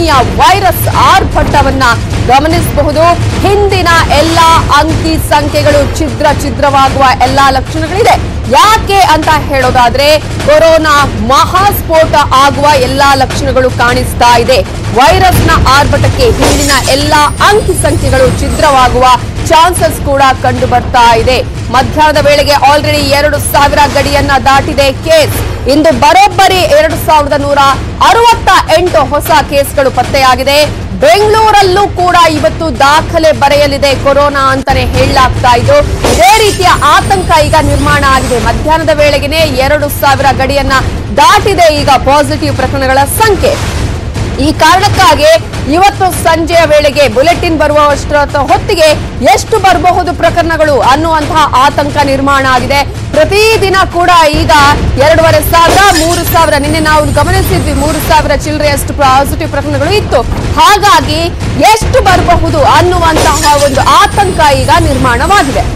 ಭೂಮಿಯ ವೈರಸ್ ಆರ್ಭಟವನ್ನ ಗಮನಿಸಬಹುದು ಹಿಂದಿನ ಎಲ್ಲಾ ಅಂಕಿ ಸಂಖ್ಯೆಗಳು ಛಿದ್ರ ಛಿದ್ರವಾಗುವ ಎಲ್ಲಾ ಲಕ್ಷಣಗಳಿದೆ ಯಾಕೆ ಅಂತ ಹೇಳೋದಾದ್ರೆ ಕೊರೋನಾ ಮಹಾಸ್ಫೋಟ ಆಗುವ ಎಲ್ಲಾ ಲಕ್ಷಣಗಳು ಕಾಣಿಸ್ತಾ ಇದೆ ವೈರಸ್ನ ಆರ್ಭಟಕ್ಕೆ ಹಿಂದಿನ ಎಲ್ಲಾ ಅಂಕಿ ಸಂಖ್ಯೆಗಳು ಛಿದ್ರವಾಗುವ ಚಾನ್ಸಸ್ ಕೂಡ ಕಂಡು ಬರ್ತಾ ಇದೆ ಮಧ್ಯಾಹ್ನದ ವೇಳೆಗೆ ಆಲ್ರೆಡಿ ಎರಡು ಸಾವಿರ ಗಡಿಯನ್ನ ದಾಟಿದೆ ಕೇಸ್ ಇಂದು ಬರೋಬ್ಬರಿ ಎರಡು ಸಾವಿರದ ನೂರ ಅರವತ್ತ ಎಂಟು ಹೊಸ ಕೇಸ್ಗಳು ಪತ್ತೆಯಾಗಿದೆ ಬೆಂಗಳೂರಲ್ಲೂ ಕೂಡ ಇವತ್ತು ದಾಖಲೆ ಬರೆಯಲಿದೆ ಕೊರೋನಾ ಅಂತಾನೆ ಹೇಳಲಾಗ್ತಾ ಇದ್ದು ಇದೇ ರೀತಿಯ ಆತಂಕ ಈಗ ನಿರ್ಮಾಣ ಆಗಿದೆ ಮಧ್ಯಾಹ್ನದ ವೇಳೆಗೆನೆ ಎರಡು ಸಾವಿರ ಗಡಿಯನ್ನ ದಾಟಿದೆ ಈಗ ಪಾಸಿಟಿವ್ ಪ್ರಕರಣಗಳ ಸಂಖ್ಯೆ ಈ ಕಾರಣಕ್ಕಾಗಿ ಇವತ್ತು ಸಂಜೆಯ ವೇಳೆಗೆ ಬುಲೆಟಿನ್ ಬರುವಷ್ಟರ ಹೊತ್ತಿಗೆ ಎಷ್ಟು ಬರಬಹುದು ಪ್ರಕರಣಗಳು ಅನ್ನುವಂತಹ ಆತಂಕ ನಿರ್ಮಾಣ ಆಗಿದೆ ಪ್ರತಿದಿನ ಕೂಡ ಈಗ ಎರಡೂವರೆ ಸಾವಿರ ಮೂರು ಸಾವಿರ ನಿನ್ನೆ ನಾವು ಗಮನಿಸಿದ್ವಿ ಮೂರು ಸಾವಿರ ಚಿಲ್ಲರೆಯಷ್ಟು ಪಾಸಿಟಿವ್ ಪ್ರಕರಣಗಳು ಇತ್ತು ಹಾಗಾಗಿ ಎಷ್ಟು ಬರಬಹುದು ಅನ್ನುವಂತಹ ಒಂದು ಆತಂಕ ಈಗ ನಿರ್ಮಾಣವಾಗಿದೆ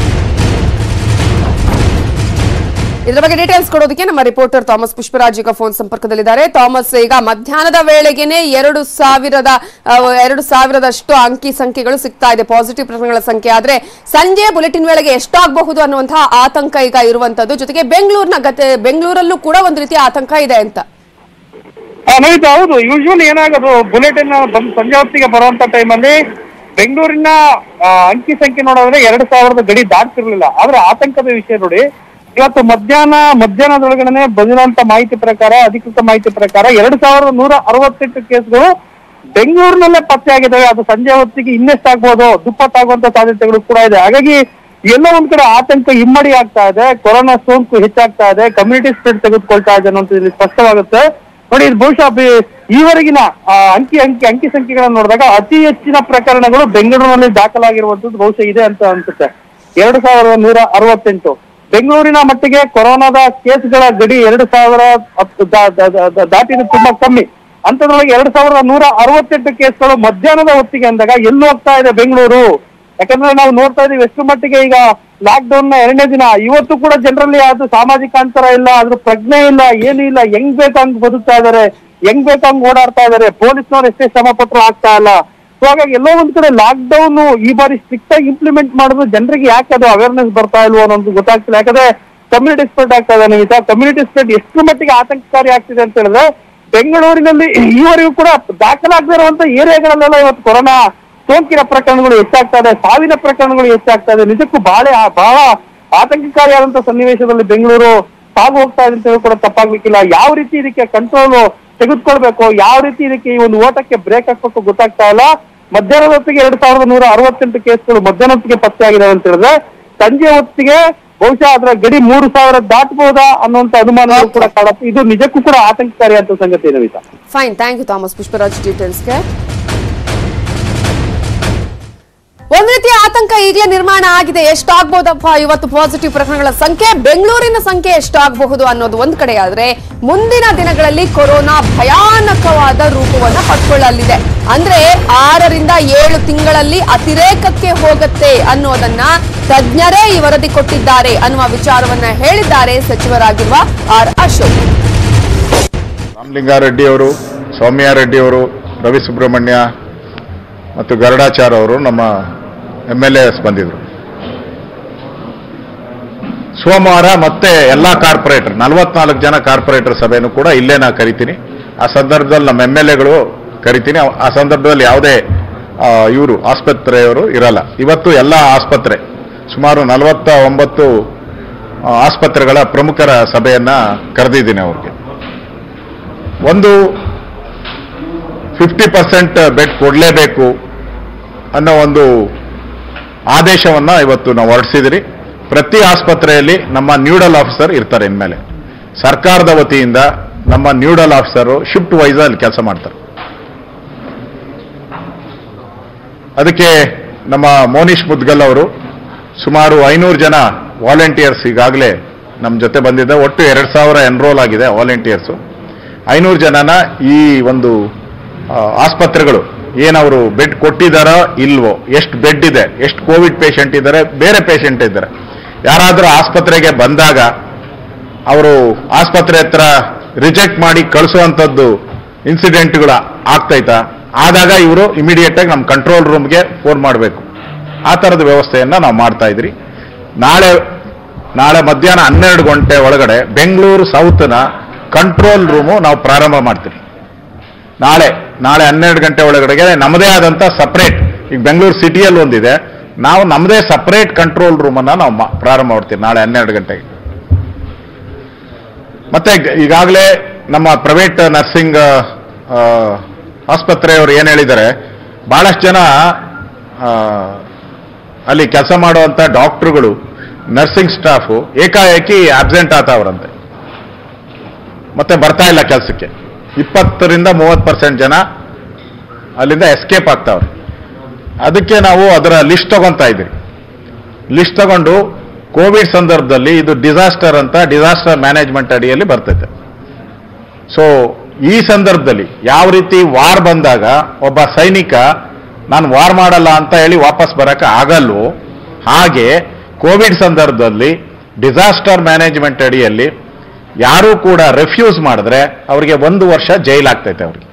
ಇದರ ಬಗ್ಗೆ ಡೀಟೇಲ್ಸ್ ಕೊಡೋದಕ್ಕೆ ನಮ್ಮ ರಿಪೋರ್ಟರ್ ಥಾಮಸ್ ಪುಷ್ಪರಾಜ್ ಈಗ ಫೋನ್ ಸಂಪರ್ಕದಲ್ಲಿದ್ದಾರೆ ಥಾಮಸ್ ಈಗ ಮಧ್ಯಾಹ್ನದ ವೇಳೆಗೆನೆ ಎರಡು ಸಾವಿರದ ಆ, ಎರಡು ಸಾವಿರದಷ್ಟು ಅಂಕಿ ಸಂಖ್ಯೆಗಳು ಸಿಗ್ತಾ ಇದೆ ಪಾಸಿಟಿವ್ ಪ್ರಕರಣಗಳ ಸಂಖ್ಯೆ ಆದ್ರೆ ಸಂಜೆ ಬುಲೆಟಿನ್ ವೇಳೆಗೆ ಎಷ್ಟಾಗಬಹುದು ಅನ್ನುವಂತಹ ಆತಂಕ ಈಗ ಇರುವಂತದ್ದು ಜೊತೆಗೆ ಬೆಂಗಳೂರಿನ ಗತೆ ಬೆಂಗಳೂರಲ್ಲೂ ಕೂಡ ಒಂದು ರೀತಿಯ ಆತಂಕ ಇದೆ ಅಂತ ಆ, ನಮಿತಾ ಹೌದು ಯೂಶುವಲಿ ಏನಾಗೋದು ಬುಲೆಟಿನ್ ಬಂದ್ ಸಂಜೆ ಹೊತ್ತಿಗೆ ಬರುವಂತ ಟೈಮಲ್ಲಿ ಬೆಂಗಳೂರಿನ ಆ, ಅಂಕಿ ಸಂಖ್ಯೆ ನೋಡೋದ್ರೆ ಎರಡು ಸಾವಿರದ ಗಡಿ ದಾಟ್ತಿರ್ಲಿಲ್ಲ ಆದ್ರೆ ಆತಂಕದ ವಿಷಯ ನೋಡಿ ಇವತ್ತು ಮಧ್ಯಾಹ್ನ ಮಧ್ಯಾಹ್ನದೊಳಗಡೆ ಬಂದಿರುವಂತ ಮಾಹಿತಿ ಪ್ರಕಾರ ಅಧಿಕೃತ ಮಾಹಿತಿ ಪ್ರಕಾರ ಎರಡು ಸಾವಿರದ ನೂರ ಅರವತ್ತೆಂಟು ಕೇಸ್ಗಳು ಬೆಂಗಳೂರಿನಲ್ಲೇ ಪತ್ತೆ ಆಗಿದ್ದಾವೆ ಅದು ಸಂಜೆ ಹೊತ್ತಿಗೆ ಇನ್ನೆಷ್ಟಾಗ್ಬೋದು ದುಪ್ಪಟ್ಟಾಗುವಂತ ಸಾಧ್ಯತೆಗಳು ಕೂಡ ಇದೆ ಹಾಗಾಗಿ ಎಲ್ಲೋ ಒಂದ್ ಕಡೆ ಆತಂಕ ಇಮ್ಮಡಿ ಆಗ್ತಾ ಇದೆ ಕೊರೋನಾ ಸೋಂಕು ಹೆಚ್ಚಾಗ್ತಾ ಇದೆ ಕಮ್ಯುನಿಟಿ ಸ್ಪ್ರೆಡ್ ತೆಗೆದುಕೊಳ್ತಾ ಇದೆ ಅನ್ನೋದು ಇಲ್ಲಿ ಸ್ಪಷ್ಟವಾಗುತ್ತೆ ನೋಡಿ ಇದು ಬಹುಶಃ ಬಿ- ಈವರೆಗಿನ ಆ, ಅಂಕಿ ಅಂಕಿ ಅಂಕಿ ಸಂಖ್ಯೆಗಳನ್ನು ನೋಡಿದಾಗ ಅತಿ ಹೆಚ್ಚಿನ ಪ್ರಕರಣಗಳು ಬೆಂಗಳೂರಿನಲ್ಲಿ ದಾಖಲಾಗಿರುವಂತದ್ದು ಬಹುಶಃ ಇದೆ ಅಂತ ಅನ್ಸುತ್ತೆ ಎರಡು ಸಾವಿರದ ನೂರ ಅರವತ್ತೆಂಟು ಬೆಂಗಳೂರಿನ ಮಟ್ಟಿಗೆ ಕೊರೋನಾದ ಕೇಸ್ಗಳ ಗಡಿ ಎರಡು ಸಾವಿರ ಹತ್ತು ದಾ- ದಾ- ದಾ- ದಾ- ದಾಟಿದ್ದು ತುಂಬಾ ಕಮ್ಮಿ ಅಂತದ್ರೊಳಗೆ ಎರಡು ಸಾವಿರದ ನೂರ ಅರವತ್ತೆಂಟು ಕೇಸ್ಗಳು ಮಧ್ಯಾಹ್ನದ ಹೊತ್ತಿಗೆ ಅಂದಾಗ ಎಲ್ಲಿ ಹೋಗ್ತಾ ಇದೆ ಬೆಂಗಳೂರು ಯಾಕಂದ್ರೆ ನಾವು ನೋಡ್ತಾ ಇದೀವಿ ಎಷ್ಟು ಮಟ್ಟಿಗೆ ಈಗ ಲಾಕ್ ಡೌನ್ ನ ಎರಡನೇ ದಿನ ಇವತ್ತು ಕೂಡ ಜನರಲ್ಲಿ ಅದು ಸಾಮಾಜಿಕ ಅಂತರ ಇಲ್ಲ ಅದ್ರ ಪ್ರಜ್ಞೆ ಇಲ್ಲ ಏನು ಇಲ್ಲ ಹೆಂಗ್ ಬೇಕಂಗ್ ಬದುಕ್ತಾ ಇದಾರೆ ಹೆಂಗ್ ಬೇಕಂಗ್ ಓಡಾಡ್ತಾ ಇದಾರೆ ಪೊಲೀಸ್ನವ್ರು ಎಷ್ಟೇ ಶ್ರಮ ಪಟ್ರು ಆಗ್ತಾ ಇಲ್ಲ ಸೊ ಹಾಗಾಗಿ ಎಲ್ಲೋ ಒಂದ್ ಕಡೆ ಲಾಕ್ ಡೌನ್ ಈ ಬಾರಿ ಸ್ಟ್ರಿಕ್ಟ್ ಆಗಿ ಇಂಪ್ಲಿಮೆಂಟ್ ಮಾಡಿದ್ರು ಜನರಿಗೆ ಯಾಕೆ ಅದು ಅವೇರ್ನೆಸ್ ಬರ್ತಾ ಇಲ್ವೋ ಅನ್ನೋದು ಗೊತ್ತಾಗ್ತಿಲ್ಲ ಯಾಕಂದ್ರೆ ಕಮ್ಯುನಿಟಿ ಸ್ಪ್ರೆಡ್ ಆಗ್ತಾ ಇದೆ ನಿಮಿತ್ತ ಕಮ್ಯುನಿಟಿ ಸ್ಪ್ರೆಡ್ ಎಷ್ಟು ಮಟ್ಟಿಗೆ ಆತಂಕಕಾರಿ ಆಗ್ತಿದೆ ಅಂತ ಹೇಳಿದ್ರೆ ಬೆಂಗಳೂರಿನಲ್ಲಿ ಈವರೆಗೂ ಕೂಡ ದಾಖಲಾಗದೇ ಇರುವಂತ ಏರಿಯಾಗಳಲ್ಲೆಲ್ಲ ಇವತ್ತು ಕೊರೋನಾ ಸೋಂಕಿನ ಪ್ರಕರಣಗಳು ಹೆಚ್ಚಾಗ್ತಾ ಇದೆ ಸಾವಿನ ಪ್ರಕರಣಗಳು ಹೆಚ್ಚಾಗ್ತಾ ಇದೆ ನಿಜಕ್ಕೂ ಬಹಳ ಬಹಳ ಆತಂಕಕಾರಿಯಾದಂತ ಸನ್ನಿವೇಶದಲ್ಲಿ ಬೆಂಗಳೂರು ಸಾಗು ಹೋಗ್ತಾ ಇದೆ ಅಂತ ಹೇಳಿ ಕೂಡ ತಪ್ಪಾಗ್ಲಿಕ್ಕಿಲ್ಲ ಯಾವ ರೀತಿ ಇದಕ್ಕೆ ಕಂಟ್ರೋಲ್ ತೆಗೆದುಕೊಳ್ಬೇಕು ಯಾವ ರೀತಿ ಇದಕ್ಕೆ ಈ ಒಂದು ಓಟಕ್ಕೆ ಬ್ರೇಕ್ ಹಾಕ್ಬೇಕು ಗೊತ್ತಾಗ್ತಾ ಇಲ್ಲ ಮಧ್ಯಾಹ್ನದ ಹೊತ್ತಿಗೆ ಎರಡ್ ಸಾವಿರದ ನೂರ ಅರವತ್ತೆಂಟು ಕೇಸ್ಗಳು ಮಧ್ಯಾಹ್ನ ಹೊತ್ತಿಗೆ ಪತ್ತೆ ಆಗಿದಾವೆ ಅಂತ ಹೇಳಿದ್ರೆ ಸಂಜೆ ಹೊತ್ತಿಗೆ ಬಹುಶಃ ಅದರ ಗಡಿ ಮೂರು ಸಾವಿರ ದಾಟಬಹುದಾ ಅನ್ನುವಂತ ಅನುಮಾನಗಳು ಕೂಡ ಕಾಡುತ್ತೆ ಇದು ನಿಜಕ್ಕೂ ಕೂಡ ಆತಂಕಕಾರಿ ಅಂತ ಸಂಗತಿ Navita fine thank you Thomas Pushparaj ಡೀಟೇಲ್ಸ್ಗೆ ಒಂದ್ ರೀತಿಯ ಆತಂಕ ಈಗಲೇ ನಿರ್ಮಾಣ ಆಗಿದೆ ಎಷ್ಟಾಗ್ಬೋದಪ್ಪ ಇವತ್ತು ಪಾಸಿಟಿವ್ ಪ್ರಕರಣಗಳ ಸಂಖ್ಯೆ ಬೆಂಗಳೂರಿನ ಸಂಖ್ಯೆ ಎಷ್ಟಾಗಬಹುದು ಅನ್ನೋದು ಒಂದ್ ಕಡೆ ಆದ್ರೆ ಮುಂದಿನ ದಿನಗಳಲ್ಲಿ ಕೊರೋನಾ ಭಯಾನಕವಾದ ರೂಪವನ್ನ ಪಡ್ಕೊಳ್ಳಲಿದೆ ಅಂದ್ರೆ ಆರರಿಂದ ಏಳು ತಿಂಗಳಲ್ಲಿ ಅತಿರೇಕಕ್ಕೆ ಹೋಗುತ್ತೆ ಅನ್ನೋದನ್ನ ತಜ್ಞರೇ ಈ ವರದಿ ಕೊಟ್ಟಿದ್ದಾರೆ ಅನ್ನುವ ವಿಚಾರವನ್ನ ಹೇಳಿದ್ದಾರೆ ಸಚಿವರಾಗಿರುವ ಆರ್ ಅಶೋಕ್ ರಾಮಲಿಂಗಾರೆಡ್ಡಿ ಅವರು ಸೌಮ್ಯಾರೆಡ್ಡಿ ಅವರು ರವಿ ಸುಬ್ರಹ್ಮಣ್ಯ ಮತ್ತು ಗರುಡಾಚಾರ್ ಅವರು ನಮ್ಮ ಎಮ್ ಎಲ್ ಎಸ್ ಬಂದಿದ್ರು ಸೋಮವಾರ ಮತ್ತೆ ಎಲ್ಲ ಕಾರ್ಪೊರೇಟರ್ ನಲವತ್ನಾಲ್ಕು ಜನ ಕಾರ್ಪೊರೇಟರ್ ಸಭೆನೂ ಕೂಡ ಇಲ್ಲೇ ನಾ ಕರಿತೀನಿ ಆ ಸಂದರ್ಭದಲ್ಲಿ ನಮ್ಮ ಎಮ್ ಎಲ್ ಎಗಳು ಕರಿತೀನಿ ಆ- ಆ ಸಂದರ್ಭದಲ್ಲಿ ಯಾವುದೇ ಇವರು ಆಸ್ಪತ್ರೆಯವರು ಇರಲ್ಲ ಇವತ್ತು ಎಲ್ಲ ಆಸ್ಪತ್ರೆ ಸುಮಾರು ನಲವತ್ತ ಒಂಬತ್ತು ಆ, ಆಸ್ಪತ್ರೆಗಳ ಪ್ರಮುಖರ ಸಭೆಯನ್ನ ಕರೆದಿದ್ದೀನಿ ಅವ್ರಿಗೆ ಒಂದು ಫಿಫ್ಟಿ ಪರ್ಸೆಂಟ್ ಬೆಡ್ ಕೊಡಲೇಬೇಕು ಅನ್ನೋ ಒಂದು ಆದೇಶವನ್ನ ಇವತ್ತು ನಾವು ಹೊರಡಿಸಿದಿರಿ ಪ್ರತಿ ಆಸ್ಪತ್ರೆಯಲ್ಲಿ ನಮ್ಮ ನ್ಯೂಡಲ್ ಆಫೀಸರ್ ಇರ್ತಾರೆ ಇನ್ಮೇಲೆ ಸರ್ಕಾರದ ವತಿಯಿಂದ ನಮ್ಮ ನ್ಯೂಡಲ್ ಆಫೀಸರು ಶಿಫ್ಟ್ ವೈಸ್ ಅಲ್ಲಿ ಕೆಲಸ ಮಾಡ್ತಾರೆ ಅದಕ್ಕೆ ನಮ್ಮ ಮೋನಿಶ್ ಮುದ್ಗಲ್ ಅವರು ಸುಮಾರು ಐನೂರು ಜನ ವಾಲಂಟಿಯರ್ಸ್ ಈಗಾಗಲೇ ನಮ್ಮ ಜೊತೆ ಬಂದಿದೆ ಒಟ್ಟು ಎರಡು ಸಾವಿರ ಎನ್ರೋಲ್ ಆಗಿದೆ ವಾಲಂಟಿಯರ್ಸು ಐನೂರು ಜನನ ಈ ಒಂದು ಆ, ಆಸ್ಪತ್ರೆಗಳು ಏನವರು ಬೆಡ್ ಕೊಟ್ಟಿದ್ದಾರೋ ಇಲ್ವೋ ಎಷ್ಟು ಬೆಡ್ ಇದೆ ಎಷ್ಟು ಕೋವಿಡ್ ಪೇಷಂಟ್ ಇದ್ದಾರೆ ಬೇರೆ ಪೇಷಂಟ್ ಇದ್ದಾರೆ ಯಾರಾದರೂ ಆಸ್ಪತ್ರೆಗೆ ಬಂದಾಗ ಅವರು ಆಸ್ಪತ್ರೆ ಹತ್ರ ರಿಜೆಕ್ಟ್ ಮಾಡಿ ಕಳಿಸುವಂಥದ್ದು ಇನ್ಸಿಡೆಂಟ್ಗಳು ಆಗ್ತೈತಾ ಆದಾಗ ಇವರು ಇಮಿಡಿಯೇಟ್ ಆಗಿ ನಮ್ಮ ಕಂಟ್ರೋಲ್ ರೂಮ್ಗೆ ಫೋನ್ ಮಾಡಬೇಕು ಆ ಥರದ ವ್ಯವಸ್ಥೆಯನ್ನು ನಾವು ಮಾಡ್ತಾ ಇದ್ರಿ ನಾಳೆ ನಾಳೆ ಮಧ್ಯಾಹ್ನ ಹನ್ನೆರಡು ಗಂಟೆ ಒಳಗಡೆ ಬೆಂಗಳೂರು ಸೌತ್ನ ಕಂಟ್ರೋಲ್ ರೂಮು ನಾವು ಪ್ರಾರಂಭ ಮಾಡ್ತೀವಿ ನಾಳೆ ನಾಳೆ ಹನ್ನೆರಡು ಗಂಟೆ ಒಳಗಡೆಗೆ ನಮ್ಮದೇ ಆದಂಥ ಸಪ್ರೇಟ್ ಈಗ ಬೆಂಗಳೂರು ಸಿಟಿಯಲ್ಲಿ ಒಂದಿದೆ ನಾವು ನಮ್ಮದೇ ಸಪ್ರೇಟ್ ಕಂಟ್ರೋಲ್ ರೂಮನ್ನು ನಾವು ಮಾ- ಪ್ರಾರಂಭ ಮಾಡ್ತೀವಿ ನಾಳೆ ಹನ್ನೆರಡು ಗಂಟೆಗೆ ಮತ್ತೆ ಈಗಾಗಲೇ ನಮ್ಮ ಪ್ರೈವೇಟ್ ನರ್ಸಿಂಗ್ ಆಸ್ಪತ್ರೆಯವರು ಏನು ಹೇಳಿದ್ದಾರೆ ಬಹಳಷ್ಟು ಜನ ಆ, ಅಲ್ಲಿ ಕೆಲಸ ಮಾಡುವಂಥ ಡಾಕ್ಟ್ರುಗಳು ನರ್ಸಿಂಗ್ ಸ್ಟಾಫು ಏಕಾಏಕಿ ಅಬ್ಸೆಂಟ್ ಆತವ್ರಂತೆ ಮತ್ತೆ ಬರ್ತಾ ಇಲ್ಲ ಕೆಲಸಕ್ಕೆ ಇಪ್ಪತ್ತರಿಂದ ಮೂವತ್ತು ಪರ್ಸೆಂಟ್ ಜನ ಅಲ್ಲಿಂದ ಎಸ್ಕೇಪ್ ಆಗ್ತಾವ್ರೆ ಅದಕ್ಕೆ ನಾವು ಅದರ ಲಿಸ್ಟ್ ತಗೊಂತಾ ಇದ್ದೀವಿ ಲಿಸ್ಟ್ ತಗೊಂಡು ಕೋವಿಡ್ ಸಂದರ್ಭದಲ್ಲಿ ಇದು ಡಿಸಾಸ್ಟರ್ ಅಂತ ಡಿಸಾಸ್ಟರ್ ಮ್ಯಾನೇಜ್ಮೆಂಟ್ ಅಡಿಯಲ್ಲಿ ಬರ್ತೈತೆ ಸೊ ಈ ಸಂದರ್ಭದಲ್ಲಿ ಯಾವ ರೀತಿ ವಾರ್ ಬಂದಾಗ ಒಬ್ಬ ಸೈನಿಕ ನಾನು ವಾರ್ ಮಾಡಲ್ಲ ಅಂತ ಹೇಳಿ ವಾಪಸ್ ಬರಕ್ಕೆ ಆಗಲ್ವೋ ಹಾಗೆ ಕೋವಿಡ್ ಸಂದರ್ಭದಲ್ಲಿ ಡಿಸಾಸ್ಟರ್ ಮ್ಯಾನೇಜ್ಮೆಂಟ್ ಅಡಿಯಲ್ಲಿ ಯಾರೂ ಕೂಡ ರೆಫ್ಯೂಸ್ ಮಾಡಿದ್ರೆ ಅವರಿಗೆ ಒಂದು ವರ್ಷ ಜೈಲಾಗ್ತೈತೆ ಅವ್ರಿಗೆ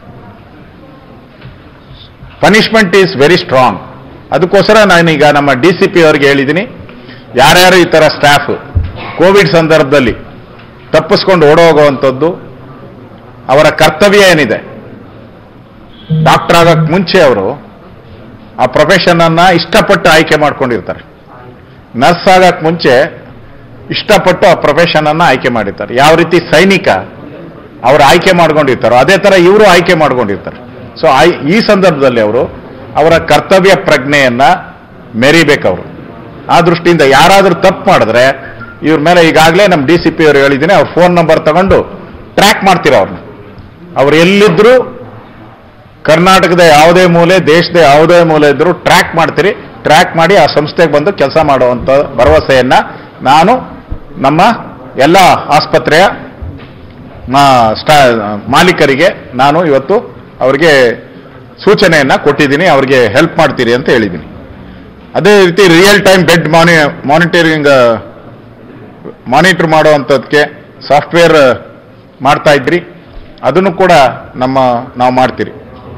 ಪನಿಷ್ಮೆಂಟ್ ಈಸ್ ವೆರಿ ಸ್ಟ್ರಾಂಗ್ ಅದಕ್ಕೋಸ್ಕರ ನಾನೀಗ ನಮ್ಮ ಡಿ ಸಿ ಪಿ ಅವರಿಗೆ ಹೇಳಿದ್ದೀನಿ ಯಾರ್ಯಾರು ಈ ಥರ ಸ್ಟಾಫ್ ಕೋವಿಡ್ ಸಂದರ್ಭದಲ್ಲಿ ತಪ್ಪಿಸ್ಕೊಂಡು ಓಡೋಗುವಂಥದ್ದು ಅವರ ಕರ್ತವ್ಯ ಏನಿದೆ ಡಾಕ್ಟರ್ ಆಗಕ್ಕೆ ಮುಂಚೆ ಅವರು ಆ ಪ್ರೊಫೆಷನನ್ನು ಇಷ್ಟಪಟ್ಟು ಆಯ್ಕೆ ಮಾಡ್ಕೊಂಡಿರ್ತಾರೆ ನರ್ಸ್ ಆಗಕ್ಕೆ ಮುಂಚೆ ಇಷ್ಟಪಟ್ಟು ಆ ಪ್ರೊಫೆಷನನ್ನು ಆಯ್ಕೆ ಮಾಡಿರ್ತಾರೆ ಯಾವ ರೀತಿ ಸೈನಿಕ ಅವರು ಆಯ್ಕೆ ಮಾಡ್ಕೊಂಡಿರ್ತಾರೋ ಅದೇ ಥರ ಇವರು ಆಯ್ಕೆ ಮಾಡ್ಕೊಂಡಿರ್ತಾರೆ ಸೊ ಈ ಸಂದರ್ಭದಲ್ಲಿ ಅವರು ಅವರ ಕರ್ತವ್ಯ ಪ್ರಜ್ಞೆಯನ್ನ ಮೆರಿಬೇಕು ಅವರು ಆ ದೃಷ್ಟಿಯಿಂದ ಯಾರಾದರೂ ತಪ್ಪು ಮಾಡಿದ್ರೆ ಇವ್ರ ಮೇಲೆ ಈಗಾಗಲೇ ನಮ್ಮ ಡಿ ಸಿ ಪಿ ಅವರು ಹೇಳಿದ್ದೀನಿ ಅವ್ರ ಫೋನ್ ನಂಬರ್ ತಗೊಂಡು ಟ್ರ್ಯಾಕ್ ಮಾಡ್ತೀರ ಅವ್ರನ್ನ ಅವ್ರು ಎಲ್ಲಿದ್ದರೂ ಕರ್ನಾಟಕದ ಯಾವುದೇ ಮೂಲೆ ದೇಶದ ಯಾವುದೇ ಮೂಲೆ ಇದ್ದರೂ ಟ್ರ್ಯಾಕ್ ಮಾಡ್ತೀರಿ ಟ್ರ್ಯಾಕ್ ಮಾಡಿ ಆ ಸಂಸ್ಥೆಗೆ ಬಂದು ಕೆಲಸ ಮಾಡುವಂಥ ಭರವಸೆಯನ್ನ ನಾನು ನಮ್ಮ ಎಲ್ಲ ಆಸ್ಪತ್ರೆಯ ಮಾ- ಸ್ಟಾ ಮಾಲೀಕರಿಗೆ ನಾನು ಇವತ್ತು ಅವರಿಗೆ ಸೂಚನೆಯನ್ನ ಕೊಟ್ಟಿದ್ದೀನಿ ಅವರಿಗೆ ಹೆಲ್ಪ್ ಮಾಡ್ತೀರಿ ಅಂತ ಹೇಳಿದ್ದೀನಿ ಅದೇ ರೀತಿ ರಿಯಲ್ ಟೈಮ್ ಬೆಡ್ ಮಾನಿ ಮಾನಿಟರಿಂಗ್ ಮಾನಿಟರ್ ಮಾಡುವಂಥದ್ದಕ್ಕೆ ಸಾಫ್ಟ್ವೇರ್ ಮಾಡ್ತಾ ಇದ್ರಿ ಅದನ್ನು ಕೂಡ ನಮ್ಮ ನಾವು ಮಾಡ್ತೀರಿ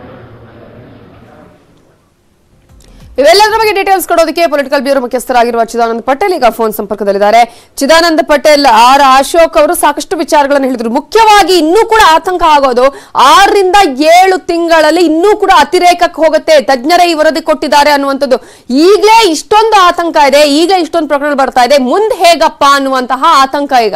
ಇವೆಲ್ಲದರ ಬಗ್ಗೆ ಡೀಟೇಲ್ಸ್ ಕೊಡೋದಕ್ಕೆ ಪೊಲಿಟಿಕಲ್ ಬ್ಯೂರೋ ಮುಖ್ಯಸ್ಥರಾಗಿರುವ ಚಿದಾನಂದ್ ಪಟೇಲ್ ಈಗ ಫೋನ್ ಸಂಪರ್ಕದಲ್ಲಿದ್ದಾರೆ ಚಿದಾನಂದ್ ಪಟೇಲ್ ಆರ್ ಅಶೋಕ್ ಅವರು ಸಾಕಷ್ಟು ವಿಚಾರಗಳನ್ನು ಹೇಳಿದ್ರು ಮುಖ್ಯವಾಗಿ ಇನ್ನೂ ಕೂಡ ಆತಂಕ ಆಗೋದು ಆರರಿಂದ ಏಳು ತಿಂಗಳಲ್ಲಿ ಇನ್ನೂ ಕೂಡ ಅತಿರೇಕಕ್ಕೆ ಹೋಗುತ್ತೆ ತಜ್ಞರೇ ಈ ವರದಿ ಕೊಟ್ಟಿದ್ದಾರೆ ಅನ್ನುವಂಥದ್ದು ಈಗಲೇ ಇಷ್ಟೊಂದು ಆತಂಕ ಇದೆ ಈಗ ಇಷ್ಟೊಂದು ಪ್ರಕರಣ ಬರ್ತಾ ಇದೆ ಮುಂದೆ ಹೇಗಪ್ಪ ಅನ್ನುವಂತಹ ಆತಂಕ ಈಗ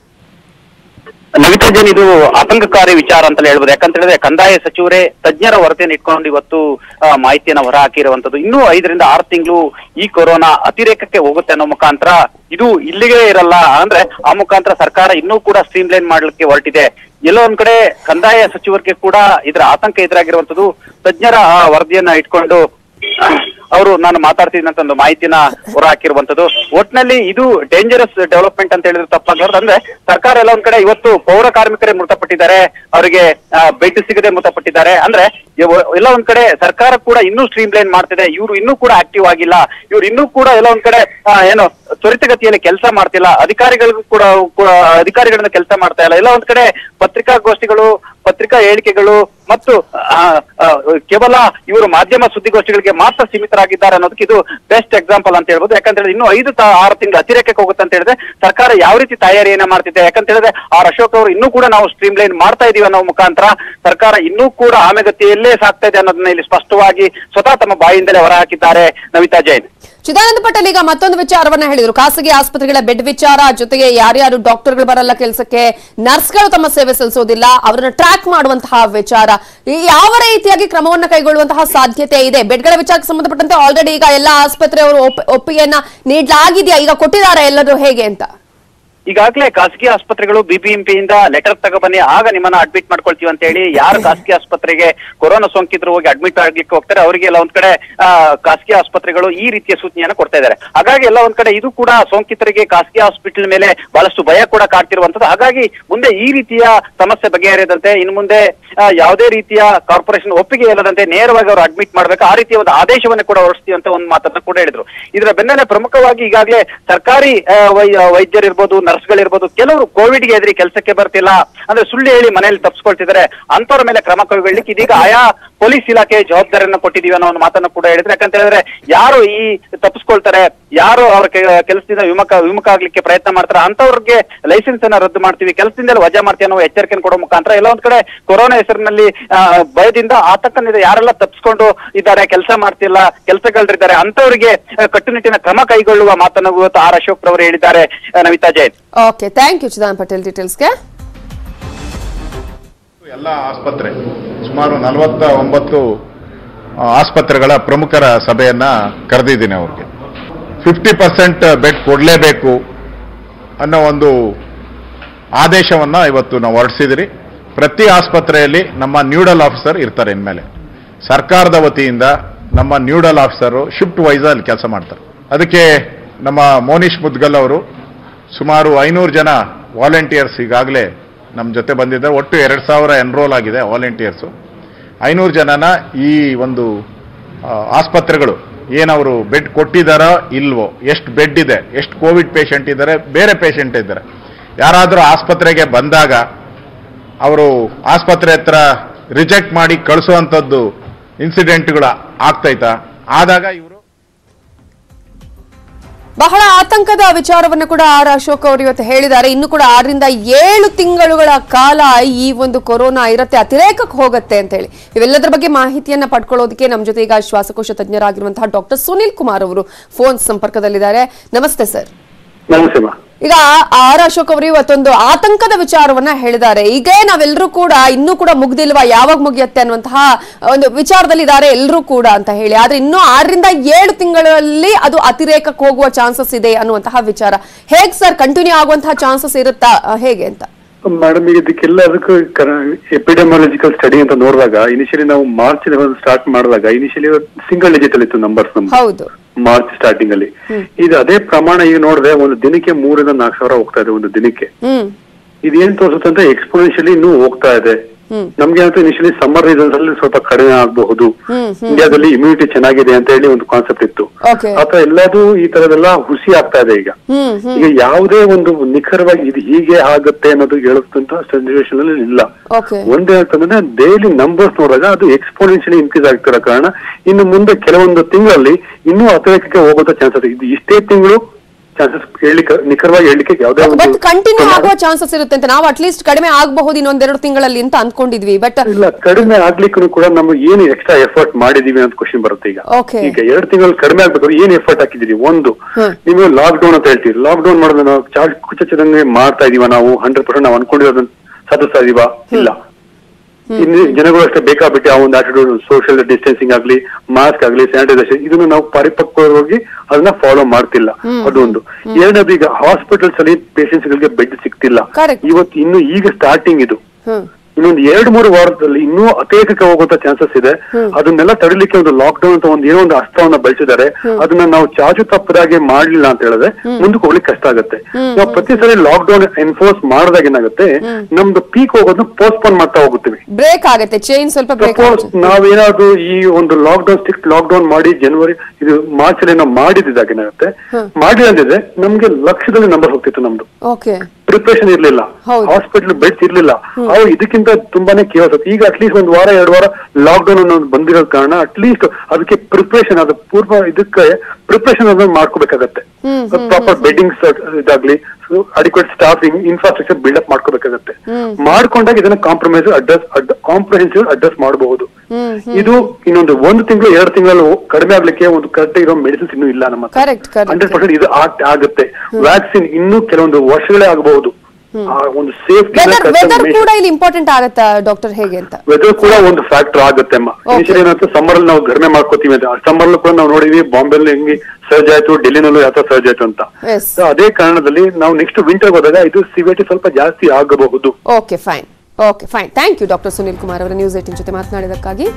ನವಿತಾ ಜೈನ್ ಇದು ಆತಂಕಕಾರಿ ವಿಚಾರ ಅಂತಲೇ ಹೇಳ್ಬೋದು ಯಾಕಂತ ಹೇಳಿದ್ರೆ ಕಂದಾಯ ಸಚಿವರೇ ತಜ್ಞರ ವರದಿಯನ್ನು ಇಟ್ಕೊಂಡು ಇವತ್ತು ಆ, ಮಾಹಿತಿಯನ್ನ ಹೊರ ಹಾಕಿರುವಂತದ್ದು ಇನ್ನೂ ಐದರಿಂದ ಆರು ತಿಂಗಳು ಈ ಕೊರೋನಾ ಅತಿರೇಕಕ್ಕೆ ಹೋಗುತ್ತೆ ಅನ್ನೋ ಮುಖಾಂತರ ಇದು ಇಲ್ಲಿಗೆ ಇರಲ್ಲ ಅಂದ್ರೆ ಆ ಮುಖಾಂತರ ಸರ್ಕಾರ ಇನ್ನೂ ಕೂಡ ಸ್ಟ್ರೀಮ್ ಲೈನ್ ಮಾಡ್ಲಿಕ್ಕೆ ಹೊರಟಿದೆ ಎಲ್ಲೋ ಒಂದ್ ಕಡೆ ಕಂದಾಯ ಸಚಿವರಿಗೆ ಕೂಡ ಇದರ ಆತಂಕ ಎದುರಾಗಿರುವಂತದ್ದು ತಜ್ಞರ ಆ ವರದಿಯನ್ನ ಇಟ್ಕೊಂಡು ಅವರು ನಾನು ಮಾತಾಡ್ತಿದ್ದೀನಿ ಅಂತ ಒಂದು ಮಾಹಿತಿನ ಹೊರ ಹಾಕಿರುವಂತದ್ದು ಒಟ್ನಲ್ಲಿ ಇದು ಡೇಂಜರಸ್ ಡೆವಲಪ್ಮೆಂಟ್ ಅಂತ ಹೇಳಿದ್ರೆ ತಪ್ಪಾಗಲಾರ್ದು ಅಂದ್ರೆ ಸರ್ಕಾರ ಎಲ್ಲ ಒಂದ್ ಕಡೆ ಇವತ್ತು ಪೌರ ಕಾರ್ಮಿಕರೇ ಮೃತಪಟ್ಟಿದ್ದಾರೆ ಅವರಿಗೆ ಬೆಡ್ ಸಿಗದೆ ಮೃತಪಟ್ಟಿದ್ದಾರೆ ಅಂದ್ರೆ ಇವ- ಎಲ್ಲ ಒಂದ್ ಕಡೆ ಸರ್ಕಾರ ಕೂಡ ಇನ್ನೂ ಸ್ಟ್ರೀಮ್ ಲೈನ್ ಮಾಡ್ತಿದೆ ಇವರು ಇನ್ನೂ ಕೂಡ ಆಕ್ಟಿವ್ ಆಗಿಲ್ಲ ಇವ್ರು ಇನ್ನೂ ಕೂಡ ಎಲ್ಲ ಒಂದ್ ಕಡೆ ಆ, ಏನು ತ್ವರಿತಗತಿಯಲ್ಲಿ ಕೆಲಸ ಮಾಡ್ತಿಲ್ಲ ಅಧಿಕಾರಿಗಳಿಗೂ ಕೂಡ ಕೂಡ ಅಧಿಕಾರಿಗಳನ್ನ ಕೆಲಸ ಮಾಡ್ತಾ ಇಲ್ಲ ಎಲ್ಲ ಒಂದ್ ಕಡೆ ಪತ್ರಿಕಾಗೋಷ್ಠಿಗಳು ಪತ್ರಿಕಾ ಹೇಳಿಕೆಗಳು ಮತ್ತು ಆ, ಆ, ಕೇವಲ ಇವರು ಮಾಧ್ಯಮ ಸುದ್ದಿಗೋಷ್ಠಿಗಳಿಗೆ ಮಾತ್ರ ಸೀಮಿತರಾಗಿದ್ದಾರೆ ಅನ್ನೋದಕ್ಕೆ ಇದು ಬೆಸ್ಟ್ ಎಕ್ಸಾಂಪಲ್ ಅಂತ ಹೇಳ್ಬೋದು ಯಾಕಂದ್ರೆ ಇನ್ನು ಐದು ತ- ಆರು ತಿಂಗಳು ಅತಿರೇಕಕ್ಕೆ ಹೋಗುತ್ತೆ ಅಂತ ಹೇಳಿದ್ರೆ ಸರ್ಕಾರ ಯಾವ ರೀತಿ ತಯಾರಿಯನ್ನ ಮಾಡ್ತಿದೆ ಯಾಕಂತ ಹೇಳಿದ್ರೆ ಆರ್ ಅಶೋಕ್ ಅವರು ಇನ್ನೂ ಕೂಡ ನಾವು ಸ್ಟ್ರೀಮ್ ಲೈನ್ ಮಾಡ್ತಾ ಇದೀವಿ ಅನ್ನೋ ಮುಖಾಂತರ ಸರ್ಕಾರ ಇನ್ನೂ ಕೂಡ ಆಮೆಗತಿಯಲ್ಲೇ ಸಾಕ್ತಾ ಇದೆ ಅನ್ನೋದನ್ನ ಇಲ್ಲಿ ಸ್ಪಷ್ಟವಾಗಿ ಸ್ವತಃ ತಮ್ಮ ಬಾಯಿಂದಲೇ ಹೊರ ಹಾಕಿದ್ದಾರೆ ನವಿತಾ ಜೈನ್ ಚಿದಾನಂದ ಪಟೇಲ್ ಈಗ ಮತ್ತೊಂದು ವಿಚಾರವನ್ನ ಹೇಳಿದ್ರು ಖಾಸಗಿ ಆಸ್ಪತ್ರೆಗಳ ಬೆಡ್ ವಿಚಾರ ಜೊತೆಗೆ ಯಾರ್ಯಾರು ಡಾಕ್ಟರ್ಗಳು ಬರಲ್ಲ ಕೆಲಸಕ್ಕೆ ನರ್ಸ್ಗಳು ತಮ್ಮ ಸೇವೆ ಸಲ್ಲಿಸೋದಿಲ್ಲ ಅವರನ್ನ ಟ್ರ್ಯಾಕ್ ಮಾಡುವಂತಹ ವಿಚಾರ ಈ ಯಾವ ರೀತಿಯಾಗಿ ಕ್ರಮವನ್ನ ಕೈಗೊಳ್ಳುವಂತಹ ಸಾಧ್ಯತೆ ಇದೆ ಬೆಡ್ಗಳ ವಿಚಾರಕ್ಕೆ ಸಂಬಂಧಪಟ್ಟಂತೆ ಆಲ್ರೆಡಿ ಈಗ ಎಲ್ಲ ಆಸ್ಪತ್ರೆಯವರು ಒಪ್ಪ- ಒಪ್ಪಿಗೆಯನ್ನ ನೀಡಲಾಗಿದೆಯಾ ಈಗ ಕೊಟ್ಟಿದ್ದಾರೆ ಎಲ್ಲರೂ ಹೇಗೆ ಅಂತ ಈಗಾಗಲೇ ಖಾಸಗಿ ಆಸ್ಪತ್ರೆಗಳು ಬಿಬಿಎಂಪಿಯಿಂದ ಲೆಟರ್ ತಗೊಬನ್ನಿ ಆಗ ನಿಮ್ಮನ್ನ ಅಡ್ಮಿಟ್ ಮಾಡ್ಕೊಳ್ತೀವಿ ಅಂತ ಹೇಳಿ ಯಾರು ಖಾಸಗಿ ಆಸ್ಪತ್ರೆಗೆ ಕೊರೋನಾ ಸೋಂಕಿತರು ಹೋಗಿ ಅಡ್ಮಿಟ್ ಆಗ್ಲಿಕ್ಕೆ ಹೋಗ್ತಾರೆ ಅವರಿಗೆ ಎಲ್ಲ ಒಂದ್ ಕಡೆ ಆ, ಖಾಸಗಿ ಆಸ್ಪತ್ರೆಗಳು ಈ ರೀತಿಯ ಸೂಚನೆಯನ್ನ ಕೊಡ್ತಾ ಇದ್ದಾರೆ ಹಾಗಾಗಿ ಎಲ್ಲ ಒಂದ್ ಕಡೆ ಇದು ಕೂಡ ಸೋಂಕಿತರಿಗೆ ಖಾಸಗಿ ಹಾಸ್ಪಿಟಲ್ ಮೇಲೆ ಬಹಳಷ್ಟು ಭಯ ಕೂಡ ಕಾಡ್ತಿರುವಂತದ್ದು ಹಾಗಾಗಿ ಮುಂದೆ ಈ ರೀತಿಯ ಸಮಸ್ಯೆ ಬಗೆಹರಿಯದಂತೆ ಇನ್ನು ಮುಂದೆ ಆ, ಯಾವುದೇ ರೀತಿಯ ಕಾರ್ಪೊರೇಷನ್ ಒಪ್ಪಿಗೆ ಇಲ್ಲದಂತೆ ನೇರವಾಗಿ ಅವರು ಅಡ್ಮಿಟ್ ಮಾಡ್ಬೇಕು ಆ ರೀತಿಯ ಒಂದು ಆದೇಶವನ್ನು ಕೂಡ ಹೊರಡಿಸ್ತೀವಿ ಅಂತ ಒಂದು ಮಾತನ್ನ ಕೂಡ ಹೇಳಿದ್ರು ಇದರ ಬೆನ್ನಲ್ಲೇ ಪ್ರಮುಖವಾಗಿ ಈಗಾಗಲೇ ಸರ್ಕಾರಿ ಆ, ವೈ- ವೈದ್ಯರಿರ್ಬೋದು ನರ್ಸ್ಗಳಿರ್ಬೋದು ಕೆಲವರು ಕೋವಿಡ್ಗೆ ಎದುರಿ ಕೆಲಸಕ್ಕೆ ಬರ್ತಿಲ್ಲ ಅಂದ್ರೆ ಸುಳ್ಳು ಹೇಳಿ ಮನೆಯಲ್ಲಿ ತಪ್ಪಿಸ್ಕೊಳ್ತಿದ್ದಾರೆ ಅಂತವ್ರ ಮೇಲೆ ಕ್ರಮ ಕೈಗೊಳ್ಳಿಕ್ಕೆ ಇದೀಗ ಆಯಾ ಪೊಲೀಸ್ ಇಲಾಖೆ ಜವಾಬ್ದಾರಿಯನ್ನ ಕೊಟ್ಟಿದೀವಿ ಅನ್ನೋ ಒಂದು ಮಾತನ್ನು ಕೂಡ ಹೇಳಿದ್ರೆ ಯಾಕಂತ ಹೇಳಿದ್ರೆ ಯಾರು ಈ ತಪ್ಪಿಸ್ಕೊಳ್ತಾರೆ ಯಾರು ಅವ್ರ ಕೆ- ಕೆಲಸದಿಂದ ವಿಮುಖ ವಿಮುಖ ಆಗ್ಲಿಕ್ಕೆ ಪ್ರಯತ್ನ ಮಾಡ್ತಾರೆ ಅಂತವ್ರಿಗೆ ಲೈಸೆನ್ಸ್ ಅನ್ನ ರದ್ದು ಮಾಡ್ತೀವಿ ಕೆಲಸದಿಂದ ವಜಾ ಮಾಡ್ತೀವಿ ಅನ್ನೋ ಎಚ್ಚರಿಕೆಯನ್ನು ಕೊಡೋ ಮುಖಾಂತರ ಎಲ್ಲ ಒಂದ್ ಕಡೆ ಕೊರೋನಾ ಹೆಸರಿನಲ್ಲಿ ಆ, ಭಯದಿಂದ ಆತಂಕನಿದೆ ಯಾರೆಲ್ಲ ತಪ್ಪಿಸ್ಕೊಂಡು ಇದ್ದಾರೆ ಕೆಲಸ ಮಾಡ್ತಿಲ್ಲ ಕೆಲಸಗಳಿದ್ದಾರೆ ಅಂತವರಿಗೆ ಕಟ್ಟುನಿಟ್ಟಿನ ಕ್ರಮ ಕೈಗೊಳ್ಳುವ ಮಾತನ್ನು ಇವತ್ತು ಆರ್ ಅಶೋಕ್ ರವರು ಹೇಳಿದ್ದಾರೆ ಆ, Namita Jain okay thank you Chidan Patel ಡೀಟೇಲ್ಸ್ಗೆ ಎಲ್ಲ ಆಸ್ಪತ್ರೆ ಸುಮಾರು ನಲವತ್ತ ಒಂಬತ್ತು ಆ, ಆಸ್ಪತ್ರೆಗಳ ಪ್ರಮುಖರ ಸಭೆಯನ್ನ ಕರೆದಿದ್ದೀನಿ ಅವ್ರಿಗೆ ಫಿಫ್ಟಿ ಪರ್ಸೆಂಟ್ ಬೆಡ್ ಕೊಡಲೇಬೇಕು ಅನ್ನೋ ಒಂದು ಆದೇಶವನ್ನ ಇವತ್ತು ನಾವು ಹೊರಡಿಸಿದಿರಿ ಪ್ರತಿ ಆಸ್ಪತ್ರೆಯಲ್ಲಿ ನಮ್ಮ ನ್ಯೂಡಲ್ ಆಫೀಸರ್ ಇರ್ತಾರೆ ಇನ್ಮೇಲೆ ಸರ್ಕಾರದ ವತಿಯಿಂದ ನಮ್ಮ ನ್ಯೂಡಲ್ ಆಫೀಸರು ಶಿಫ್ಟ್ ವೈಸ್ ಅಲ್ಲಿ ಕೆಲಸ ಮಾಡ್ತಾರೆ ಅದಕ್ಕೆ ನಮ್ಮ ಮೋನಿಶ್ ಮುದ್ಗಲ್ ಅವರು ಸುಮಾರು ಐನೂರು ಜನ ವಾಲಂಟಿಯರ್ಸ್ ಈಗಾಗಲೇ ನಮ್ಮ ಜೊತೆ ಬಂದಿದ್ದಾರೆ ಒಟ್ಟು ಎರಡು ಸಾವಿರ ಎನ್ರೋಲ್ ಆಗಿದೆ ವಾಲಂಟಿಯರ್ಸು ಐನೂರು ಜನನ ಈ ಒಂದು ಆ, ಆಸ್ಪತ್ರೆಗಳು ಏನವರು ಬೆಡ್ ಕೊಟ್ಟಿದ್ದಾರೋ ಇಲ್ವೋ ಎಷ್ಟು ಬೆಡ್ ಇದೆ ಎಷ್ಟು ಕೋವಿಡ್ ಪೇಷಂಟ್ ಇದ್ದಾರೆ ಬೇರೆ ಪೇಷಂಟ್ ಇದ್ದಾರೆ ಯಾರಾದರೂ ಆಸ್ಪತ್ರೆಗೆ ಬಂದಾಗ ಅವರು ಆಸ್ಪತ್ರೆ ಹತ್ರ ರಿಜೆಕ್ಟ್ ಮಾಡಿ ಕಳಿಸುವಂಥದ್ದು ಇನ್ಸಿಡೆಂಟ್ಗಳು ಆಗ್ತೈತಾ ಆದಾಗ ಇವರು ಬಹಳ ಆತಂಕದ ವಿಚಾರವನ್ನು ಕೂಡ ಆರ್ ಅಶೋಕ್ ಅವರು ಇವತ್ತು ಹೇಳಿದ್ದಾರೆ ಇನ್ನು ಕೂಡ ಆರರಿಂದ ಏಳು ತಿಂಗಳುಗಳ ಕಾಲ ಈ ಒಂದು ಕೊರೋನಾ ಇರತ್ತೆ ಅತಿರೇಕಕ್ಕೆ ಹೋಗುತ್ತೆ ಅಂತ ಹೇಳಿ ಇವೆಲ್ಲದರ ಬಗ್ಗೆ ಮಾಹಿತಿಯನ್ನ ಪಡ್ಕೊಳ್ಳೋದಕ್ಕೆ ನಮ್ಮ ಜೊತೆ ಈಗ ಶ್ವಾಸಕೋಶ ತಜ್ಞರಾಗಿರುವಂತಹ ಡಾಕ್ಟರ್ ಸುನಿಲ್ ಕುಮಾರ್ ಅವರು ಫೋನ್ ಸಂಪರ್ಕದಲ್ಲಿದ್ದಾರೆ ನಮಸ್ತೆ ಸರ್ ನಮಸ್ತೆ ಮಾ ಈಗ ಆರ್ ಅಶೋಕ್ ಅವರು ಇವತ್ತೊಂದು ಆತಂಕದ ವಿಚಾರವನ್ನ ಹೇಳಿದ್ದಾರೆ ಈಗ ನಾವೆಲ್ಲರೂ ಕೂಡ ಇನ್ನೂ ಕೂಡ ಮುಗ್ದಿಲ್ವಾ ಯಾವಾಗ ಮುಗಿಯತ್ತೆ ಅನ್ನುವಂತಹ ಒಂದು ವಿಚಾರದಲ್ಲಿ ಇದ್ದಾರೆ ಎಲ್ಲರೂ ಕೂಡ ಅಂತ ಹೇಳಿ ಆದ್ರೆ ಇನ್ನೂ ಆರರಿಂದ ಏಳು ತಿಂಗಳಲ್ಲಿ ಅದು ಅತಿರೇಕಕ್ಕೆ ಹೋಗುವ ಚಾನ್ಸಸ್ ಇದೆ ಅನ್ನುವಂತಹ ವಿಚಾರ ಹೇಗ್ ಸರ್ ಕಂಟಿನ್ಯೂ ಆಗುವಂತಹ ಚಾನ್ಸಸ್ ಇರುತ್ತಾ ಅಹ್, ಹೇಗೆ ಅಂತ ಮೇಡಮ್ ಈಗ ಇದಕ್ಕೆಲ್ಲದಕ್ಕೂ ಎಪಿಡೆಮಾಲಜಿಕಲ್ ಸ್ಟಡಿ ಅಂತ ನೋಡಿದಾಗ ಇನಿಷಿಯಲಿ ನಾವು ಮಾರ್ಚ್ ಸ್ಟಾರ್ಟ್ ಮಾಡಿದಾಗ ಇನಿಷಿಯಲಿ ಸಿಂಗಲ್ ಡಿಜಿಟ್ ಅಲ್ಲಿ ಇತ್ತು ನಂಬರ್ಸ್ ನಮ್ದು ಹೌದು ಮಾರ್ಚ್ ಸ್ಟಾರ್ಟಿಂಗ್ ಅಲ್ಲಿ ಇದು ಅದೇ ಪ್ರಮಾಣ ಈಗ ನೋಡಿದ್ರೆ ಒಂದು ದಿನಕ್ಕೆ ಮೂರಿಂದ ನಾಲ್ಕು ಸಾವಿರ ಹೋಗ್ತಾ ಇದೆ ಒಂದು ದಿನಕ್ಕೆ ಹ್ಮ್ ಇದೇನ್ ತೋರಿಸುತ್ತೆ ಅಂದ್ರೆ ಎಕ್ಸ್ಪೋನೆನ್ಷಿಯಲಿ ಇನ್ನೂ ಹೋಗ್ತಾ ಇದೆ ಹ್ಮ್. ನಮ್ಗೆ ಅಂತ ಇನಿಷಿಯಲಿ ಸಮ್ಮರ್ ರೀಸನ್ಸ್ ಅಲ್ಲಿ ಸ್ವಲ್ಪ ಕಡಿಮೆ ಆಗಬಹುದು ಹ್ಮ್, ಇಂಡಿಯಾದಲ್ಲಿ ಇಮ್ಯುನಿಟಿ ಚೆನ್ನಾಗಿದೆ ಅಂತ ಹೇಳಿ ಒಂದು ಕಾನ್ಸೆಪ್ಟ್ ಇತ್ತು ಓಕೆ ಅಥವಾ ಎಲ್ಲದೂ ಈ ತರದೆಲ್ಲ ಹುಸಿ ಆಗ್ತಾ ಇದೆ ಈಗ ಹ್ಮ್ ಹ್ಮ್ ಈಗ ಯಾವುದೇ ಒಂದು ನಿಖರವಾಗಿ ಇದು ಹೀಗೆ ಆಗುತ್ತೆ ಅನ್ನೋದು ಹೇಳುತ್ತಂತ ಸಿಚುವೇಶನ್ ಅಲ್ಲಿ ಇಲ್ಲ ಓಕೆ ಒಂದೇನಂತಂದ್ರೆ ಡೈಲಿ ನಂಬರ್ಸ್ ನೋಡಿದಾಗ ಅದು ಎಕ್ಸ್ಪೋನೆನ್ಷಿಯಲಿ ಇನ್ಕ್ರೀಸ್ ಆಗ್ತಿರೋ ಕಾರಣ ಇನ್ನು ಮುಂದೆ ಕೆಲವೊಂದು ತಿಂಗಳಲ್ಲಿ ಇನ್ನೂ ಅತಿರೇಕಕ್ಕೆ ಹೋಗುವಂತ ಚಾನ್ಸಸ್ ಇದು ಇಷ್ಟೇ ತಿಂಗಳು ಚಾನ್ಸಸ್ ಹೇಳಲಿಕ್ಕೆ ನಿಖರವಾಗಿ ಹೇಳಲಿಕ್ಕೆ ಯಾವುದೇ ಬಟ್ ಒಂದು ಕಂಟಿನ್ಯೂ ಆಗುವ ಚಾನ್ಸಸ್ ಇರುತ್ತೆ ಅಂತ ನಾವು ಅಟ್ಲೀಸ್ಟ್ ಕಡಿಮೆ ಆಗಬಹುದು ಇನ್ನೊಂದೆರಡು ತಿಂಗಳಲ್ಲಿ ಅಂತ ಅನ್ಕೊಂಡಿದ್ವಿ ಬಟ್ ಇಲ್ಲ ಕಡಿಮೆ ಆಗ್ಲಿಕ್ಕೂ ಕೂಡ ನಾವು ಏನು ಎಕ್ಸ್ಟ್ರಾ ಎಫರ್ಟ್ ಮಾಡಿದೀವಿ ಅಂತ ಕ್ವಶನ್ ಬರುತ್ತೆ ಈಗ Okay. ಈಗ ಎರಡು ತಿಂಗಳು ಕಡಿಮೆ ಆಗ್ಬೇಕಾದ್ರೆ ಏನ್ ಎಫರ್ಟ್ ಹಾಕಿದೀರಿ ಒಂದು ಹ್ಮ್. ನೀವು ಲಾಕ್ ಡೌನ್ ಅಂತ ಹೇಳ್ತೀವಿ ಲಾಕ್ ಡೌನ್ ಮಾಡೋದು ನಾವು ಚಾರ್ಜ್ ಕುಚ್ಚದಂಗೆ ಮಾಡ್ತಾ ಇದೀವ ನಾವು ಹಂಡ್ರೆಡ್ ಪರ್ಸೆಂಟ್ ನಾವು ಅನ್ಕೊಂಡಿರೋದನ್ನ ಸಾಧಿಸ್ತಾ ಇದೀವ ಇಲ್ಲ ಇನ್ನು ಜನಗಳು ಅಷ್ಟೇ ಬೇಕಾಬಿಟ್ಟು ಆ ಒಂದು ಆಟಿಟ್ಯೂಡ್ ಸೋಷಿಯಲ್ ಡಿಸ್ಟೆನ್ಸಿಂಗ್ ಆಗ್ಲಿ ಮಾಸ್ಕ್ ಆಗ್ಲಿ ಸ್ಯಾನಿಟೈಸೇಷನ್ ಇದನ್ನು ನಾವು ಪರಿಪಕ್ವವಾಗಿ ಅದನ್ನ ಫಾಲೋ ಮಾಡ್ತಿಲ್ಲ ಅದೊಂದು ಎರಡನೇದು ಈಗ ಹಾಸ್ಪಿಟಲ್ಸ್ ಅಲ್ಲಿ ಪೇಷಂಟ್ಸ್ ಗಳಿಗೆ ಬೆಡ್ ಸಿಗ್ತಿಲ್ಲ Correct. ಇವತ್ತು ಇನ್ನು ಈಗ ಸ್ಟಾರ್ಟಿಂಗ್ ಇದು ಹ್ಮ್ ಇನ್ನೊಂದು ಎರಡು ಮೂರು ವಾರದಲ್ಲಿ ಇನ್ನೂ ಅತಿರೇಕಕ್ಕೆ ಹೋಗುವಂತ ಚಾನ್ಸಸ್ ಇದೆ ಅದನ್ನೆಲ್ಲ ತಡಿಲಿಕ್ಕೆ ಒಂದು ಲಾಕ್ ಡೌನ್ ಅಂತ ಒಂದು ಏನೋ ಒಂದು ಅಸ್ತ್ರವನ್ನ ಬಳಸಿದ್ದಾರೆ ಅದನ್ನ ನಾವು ಚಾಚು ತಪ್ಪದಾಗೆ ಮಾಡ್ಲಿಲ್ಲ ಅಂತ ಹೇಳಿದ್ರೆ ಮುಂದಕ್ಕೆ ಹೋಗ್ಲಿಕ್ಕೆ ಕಷ್ಟ ಆಗುತ್ತೆ ನಾವು ಪ್ರತಿ ಸರಿ ಲಾಕ್ ಡೌನ್ ಎನ್ಫೋರ್ಸ್ ಮಾಡಿದಾಗ ಏನಾಗುತ್ತೆ ನಮ್ದು ಪೀಕ್ ಹೋಗೋದನ್ನ ಪೋಸ್ಟ್ಪೋನ್ ಮಾಡ್ತಾ ಹೋಗುತ್ತೀವಿ ಬ್ರೇಕ್ ಆಗುತ್ತೆ ಚೈನ್ ಸ್ವಲ್ಪ ಬ್ರೇಕ್ ಸಪೋಸ್ ಆಗುತ್ತೆ ನಾವೇನಾದ್ರೂ ಈ ಒಂದು lockdown strict lockdown ಮಾಡಿ ಜನವರಿ ಇದು ಮಾರ್ಚ್ ಅಲ್ಲಿ ನಾವು ಮಾಡಿದಾಗ ಏನಾಗುತ್ತೆ ಮಾಡಿದ್ರೆ ನಮ್ಗೆ ಲಕ್ಷದಲ್ಲಿ ನಂಬರ್ ಹೋಗ್ತಿತ್ತು ನಮ್ದು ಓಕೆ ಪ್ರಿಪರೇಷನ್ ಇರ್ಲಿಲ್ಲ ಹೌದು. ಹಾಸ್ಪಿಟಲ್ ಬೆಡ್ಸ್ ಇರ್ಲಿಲ್ಲ ಅವು ಇದಕ್ಕಿಂತ ತುಂಬಾನೇ ಕೇವಲ ಈಗ ಅಟ್ಲೀಸ್ಟ್ ಒಂದ್ ವಾರ ಎರಡು ವಾರ ಲಾಕ್ ಡೌನ್ ಅನ್ನೋದು ಬಂದಿರೋ ಕಾರಣ ಅಟ್ಲೀಸ್ಟ್ ಅದಕ್ಕೆ ಪ್ರಿಪರೇಷನ್ ಅದು ಪೂರ್ವ ಇದಕ್ಕೆ ಪ್ರಿಪರೇಷನ್ ಅದನ್ನ ಮಾಡ್ಕೋಬೇಕಾಗತ್ತೆ ಪ್ರಾಪರ್ ಬೆಡ್ಡಿಂಗ್ಸ್ ಇದಾಗ್ಲಿ ಅಡಿಕ್ವೇಟ್ ಸ್ಟಾಫಿಂಗ್ ಇನ್ಫ್ರಾಸ್ಟ್ರಕ್ಚರ್ ಬಿಲ್ಡಪ್ ಮಾಡ್ಕೋಬೇಕಾಗತ್ತೆ ಮಾಡ್ಕೊಂಡಾಗ ಇದನ್ನ ಕಾಂಪ್ರಮೈಸ್ ಅಡ್ರೆಸ್ ಕಾಂಪ್ರಹೆನ್ಸಿವ್ ಅಡ್ರೆಸ್ ಮಾಡಬಹುದು ಇದು ಇನ್ನೊಂದು ಒಂದು ತಿಂಗಳು ಎರಡು ತಿಂಗಳಲ್ಲಿ ಕಡಿಮೆ ಆಗ್ಲಿಕ್ಕೆ ಒಂದು ಕರೆಕ್ಟ್ ಇರೋ ಮೆಡಿಸಿನ್ಸ್ ಇನ್ನೂ ಇಲ್ಲ ನಮ್ಮ Correct, correct. ಹಂಡ್ರೆಡ್ ಪರ್ಸೆಂಟ್ ಇದು ಆಗ್- ಆಗುತ್ತೆ ವ್ಯಾಕ್ಸಿನ್ ಇನ್ನೂ ಕೆಲವೊಂದು ವರ್ಷಗಳೇ ಆಗಬಹುದು ಆ ಒಂದು ವೆದರ್ ವೆದರ್ ಸೇಫ್ಟಿ ಕೂಡ ಇಲ್ಲಿ ಇಂಪಾರ್ಟೆಂಟ್ ಆಗತ್ತಾ ಡಾಕ್ಟರ್ ಹೇಗೆ ಅಂತ ವೆದರ್ ಕೂಡ ಒಂದು ಫ್ಯಾಕ್ಟರ್ ಆಗುತ್ತೆ ಅಮ್ಮ Okay. ಇನಿಷಿಯಲ್ ಏನಂತ ಸಮ್ಮರ್ ಅಲ್ಲಿ ನಾವು ಕಡಿಮೆ ಮಾಡ್ಕೋತೀವಿ ಅಂತ ಸಮ್ಮರ್ ಕೂಡ ನಾವು ನೋಡಿದ್ವಿ ಬಾಂಬೆಲ್ಲಿ ಹೆಂಗೆ ಸರ್ಜ್ ಆಯ್ತು ಡೆಲ್ಲಿನಲ್ಲೂ ಯಾವ ಸರ್ಜ್ ಆಯ್ತು ಅಂತ ಎಸ್ So ಅದೇ ಕಾರಣದಲ್ಲಿ ನಾವು ನೆಕ್ಸ್ಟ್ ವಿಂಟರ್ ಹೋದಾಗ ಇದು ಸಿವಿಟಿ ಸ್ವಲ್ಪ ಜಾಸ್ತಿ ಆಗಬಹುದು okay fine okay fine thank you doctor Sunil Kumar ಅವರ ನ್ಯೂಸ್ ಏಟಿನ್ ಜೊತೆ ಮಾತನಾಡಿದಕ್ಕಾಗಿ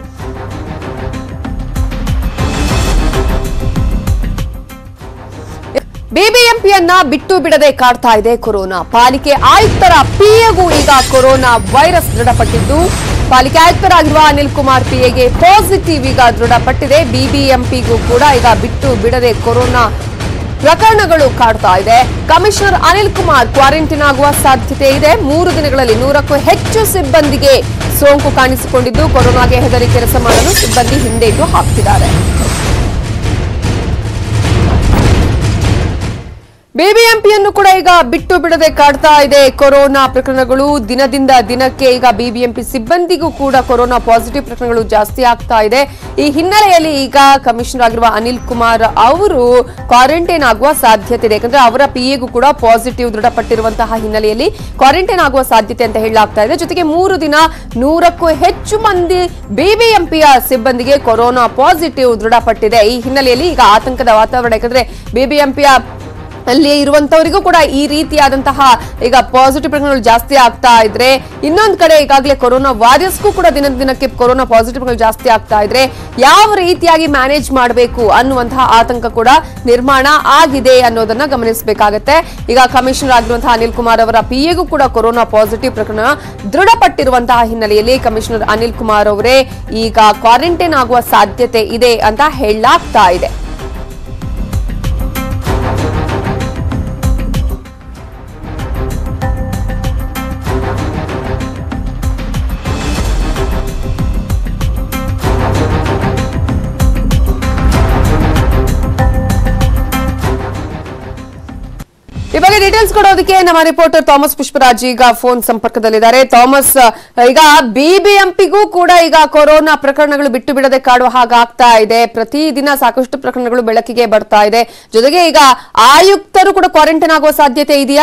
ಬಿಬಿಎಂಪಿಯನ್ನ ಬಿಟ್ಟು ಬಿಡದೆ ಕಾಡ್ತಾ ಇದೆ ಕೊರೋನಾ ಪಾಲಿಕೆ ಆಯುಕ್ತರ ಪಿಎಗೂ ಈಗ ಕೊರೋನಾ ವೈರಸ್ ದೃಢಪಟ್ಟಿದ್ದು ಪಾಲಿಕೆ ಆಯುಕ್ತರಾಗಿರುವ ಅನಿಲ್ ಕುಮಾರ್ ಪಿಎಗೆ ಪಾಸಿಟಿವ್ ಈಗ ದೃಢಪಟ್ಟಿದೆ ಬಿಬಿಎಂಪಿಗೂ ಕೂಡ ಈಗ ಬಿಟ್ಟು ಬಿಡದೆ ಕೊರೋನಾ ಪ್ರಕರಣಗಳು ಕಾಡ್ತಾ ಇದೆ ಕಮಿಷನರ್ ಅನಿಲ್ ಕುಮಾರ್ ಕ್ವಾರಂಟೈನ್ ಆಗುವ ಸಾಧ್ಯತೆ ಇದೆ ಮೂರು ದಿನಗಳಲ್ಲಿ ನೂರಕ್ಕೂ ಹೆಚ್ಚು ಸಿಬ್ಬಂದಿಗೆ ಸೋಂಕು ಕಾಣಿಸಿಕೊಂಡಿದ್ದು ಕೊರೋನಾಗೆ ಹೆದರಿ ಕೆಲಸ ಮಾಡಲು ಸಿಬ್ಬಂದಿ ಹಿಂದೇಟು ಹಾಕ್ತಿದ್ದಾರೆ ಬಿಬಿಎಂಪಿಯನ್ನು ಕೂಡ ಈಗ ಬಿಟ್ಟು ಬಿಡದೆ ಕಾಡ್ತಾ ಇದೆ ಕೊರೋನಾ ಪ್ರಕರಣಗಳು ದಿನದಿಂದ ದಿನಕ್ಕೆ ಈಗ ಬಿಬಿಎಂಪಿ ಸಿಬ್ಬಂದಿಗೂ ಕೂಡ ಕೊರೋನಾ ಪಾಸಿಟಿವ್ ಪ್ರಕರಣಗಳು ಜಾಸ್ತಿ ಆಗ್ತಾ ಇದೆ ಈ ಹಿನ್ನೆಲೆಯಲ್ಲಿ ಈಗ ಕಮಿಷನರ್ ಆಗಿರುವ ಅನಿಲ್ ಕುಮಾರ್ ಅವರು ಕ್ವಾರಂಟೈನ್ ಆಗುವ ಸಾಧ್ಯತೆ ಇದೆ ಯಾಕಂದ್ರೆ ಅವರ ಪಿಎಗೂ ಕೂಡ ಪಾಸಿಟಿವ್ ದೃಢಪಟ್ಟಿರುವಂತಹ ಹಿನ್ನೆಲೆಯಲ್ಲಿ ಕ್ವಾರಂಟೈನ್ ಆಗುವ ಸಾಧ್ಯತೆ ಅಂತ ಹೇಳಲಾಗ್ತಾ ಇದೆ ಜೊತೆಗೆ ಮೂರು ದಿನ ನೂರಕ್ಕೂ ಹೆಚ್ಚು ಮಂದಿ ಬಿಬಿಎಂಪಿಯ ಸಿಬ್ಬಂದಿಗೆ ಕೊರೋನಾ ಪಾಸಿಟಿವ್ ದೃಢಪಟ್ಟಿದೆ ಈ ಹಿನ್ನೆಲೆಯಲ್ಲಿ ಈಗ ಆತಂಕದ ವಾತಾವರಣ ಯಾಕಂದ್ರೆ ಬಿಬಿಎಂಪಿಯ ಅಲ್ಲಿ ಇರುವಂತವರಿಗೂ ಕೂಡ ಈ ರೀತಿಯಾದಂತಹ ಈಗ ಪಾಸಿಟಿವ್ ಪ್ರಕರಣಗಳು ಜಾಸ್ತಿ ಆಗ್ತಾ ಇದ್ರೆ ಇನ್ನೊಂದ್ ಕಡೆ ಈಗಾಗಲೇ ಕೊರೋನಾ ವಾರಿಯರ್ಸ್ಗೂ ಕೂಡ ದಿನ ದಿನಕ್ಕೆ ಕೊರೋನಾ ಪಾಸಿಟಿವ್ ಪ್ರಕರಣಗಳು ಜಾಸ್ತಿ ಆಗ್ತಾ ಇದ್ರೆ ಯಾವ ರೀತಿಯಾಗಿ ಮ್ಯಾನೇಜ್ ಮಾಡಬೇಕು ಅನ್ನುವಂತಹ ಆತಂಕ ಕೂಡ ನಿರ್ಮಾಣ ಆಗಿದೆ ಅನ್ನೋದನ್ನ ಗಮನಿಸಬೇಕಾಗತ್ತೆ ಈಗ ಕಮಿಷನರ್ ಆಗಿರುವಂತಹ ಅನಿಲ್ ಕುಮಾರ್ ಅವರ ಪಿಎಗೂ ಕೂಡ ಕೊರೋನಾ ಪಾಸಿಟಿವ್ ಪ್ರಕರಣ ದೃಢಪಟ್ಟಿರುವಂತಹ ಹಿನ್ನೆಲೆಯಲ್ಲಿ ಕಮಿಷನರ್ ಅನಿಲ್ ಕುಮಾರ್ ಅವರೇ ಈಗ ಕ್ವಾರಂಟೈನ್ ಆಗುವ ಸಾಧ್ಯತೆ ಇದೆ ಅಂತ ಹೇಳಲಾಗ್ತಾ ಇದೆ ಈ ಬಗ್ಗೆ ಡೀಟೇಲ್ಸ್ ಕೊಡೋದಕ್ಕೆ ನಮ್ಮ ರಿಪೋರ್ಟರ್ ಥಾಮಸ್ ಪುಷ್ಪರಾಜ್ ಈಗ ಫೋನ್ ಸಂಪರ್ಕದಲ್ಲಿದ್ದಾರೆ ಥಾಮಸ್ ಈಗ ಬಿಬಿಎಂಪಿಗೂ ಕೂಡ ಈಗ ಕೊರೋನಾ ಪ್ರಕರಣಗಳು ಬಿಟ್ಟು ಬಿಡದೆ ಕಾಡುವ ಹಾಗಾಗ್ತಾ ಇದೆ ಪ್ರತಿದಿನ ಸಾಕಷ್ಟು ಪ್ರಕರಣಗಳು ಬೆಳಕಿಗೆ ಬರ್ತಾ ಇದೆ ಜೊತೆಗೆ ಈಗ ಆಯುಕ್ತರು ಕೂಡ ಕ್ವಾರಂಟೈನ್ ಆಗುವ ಸಾಧ್ಯತೆ ಇದೆಯಾ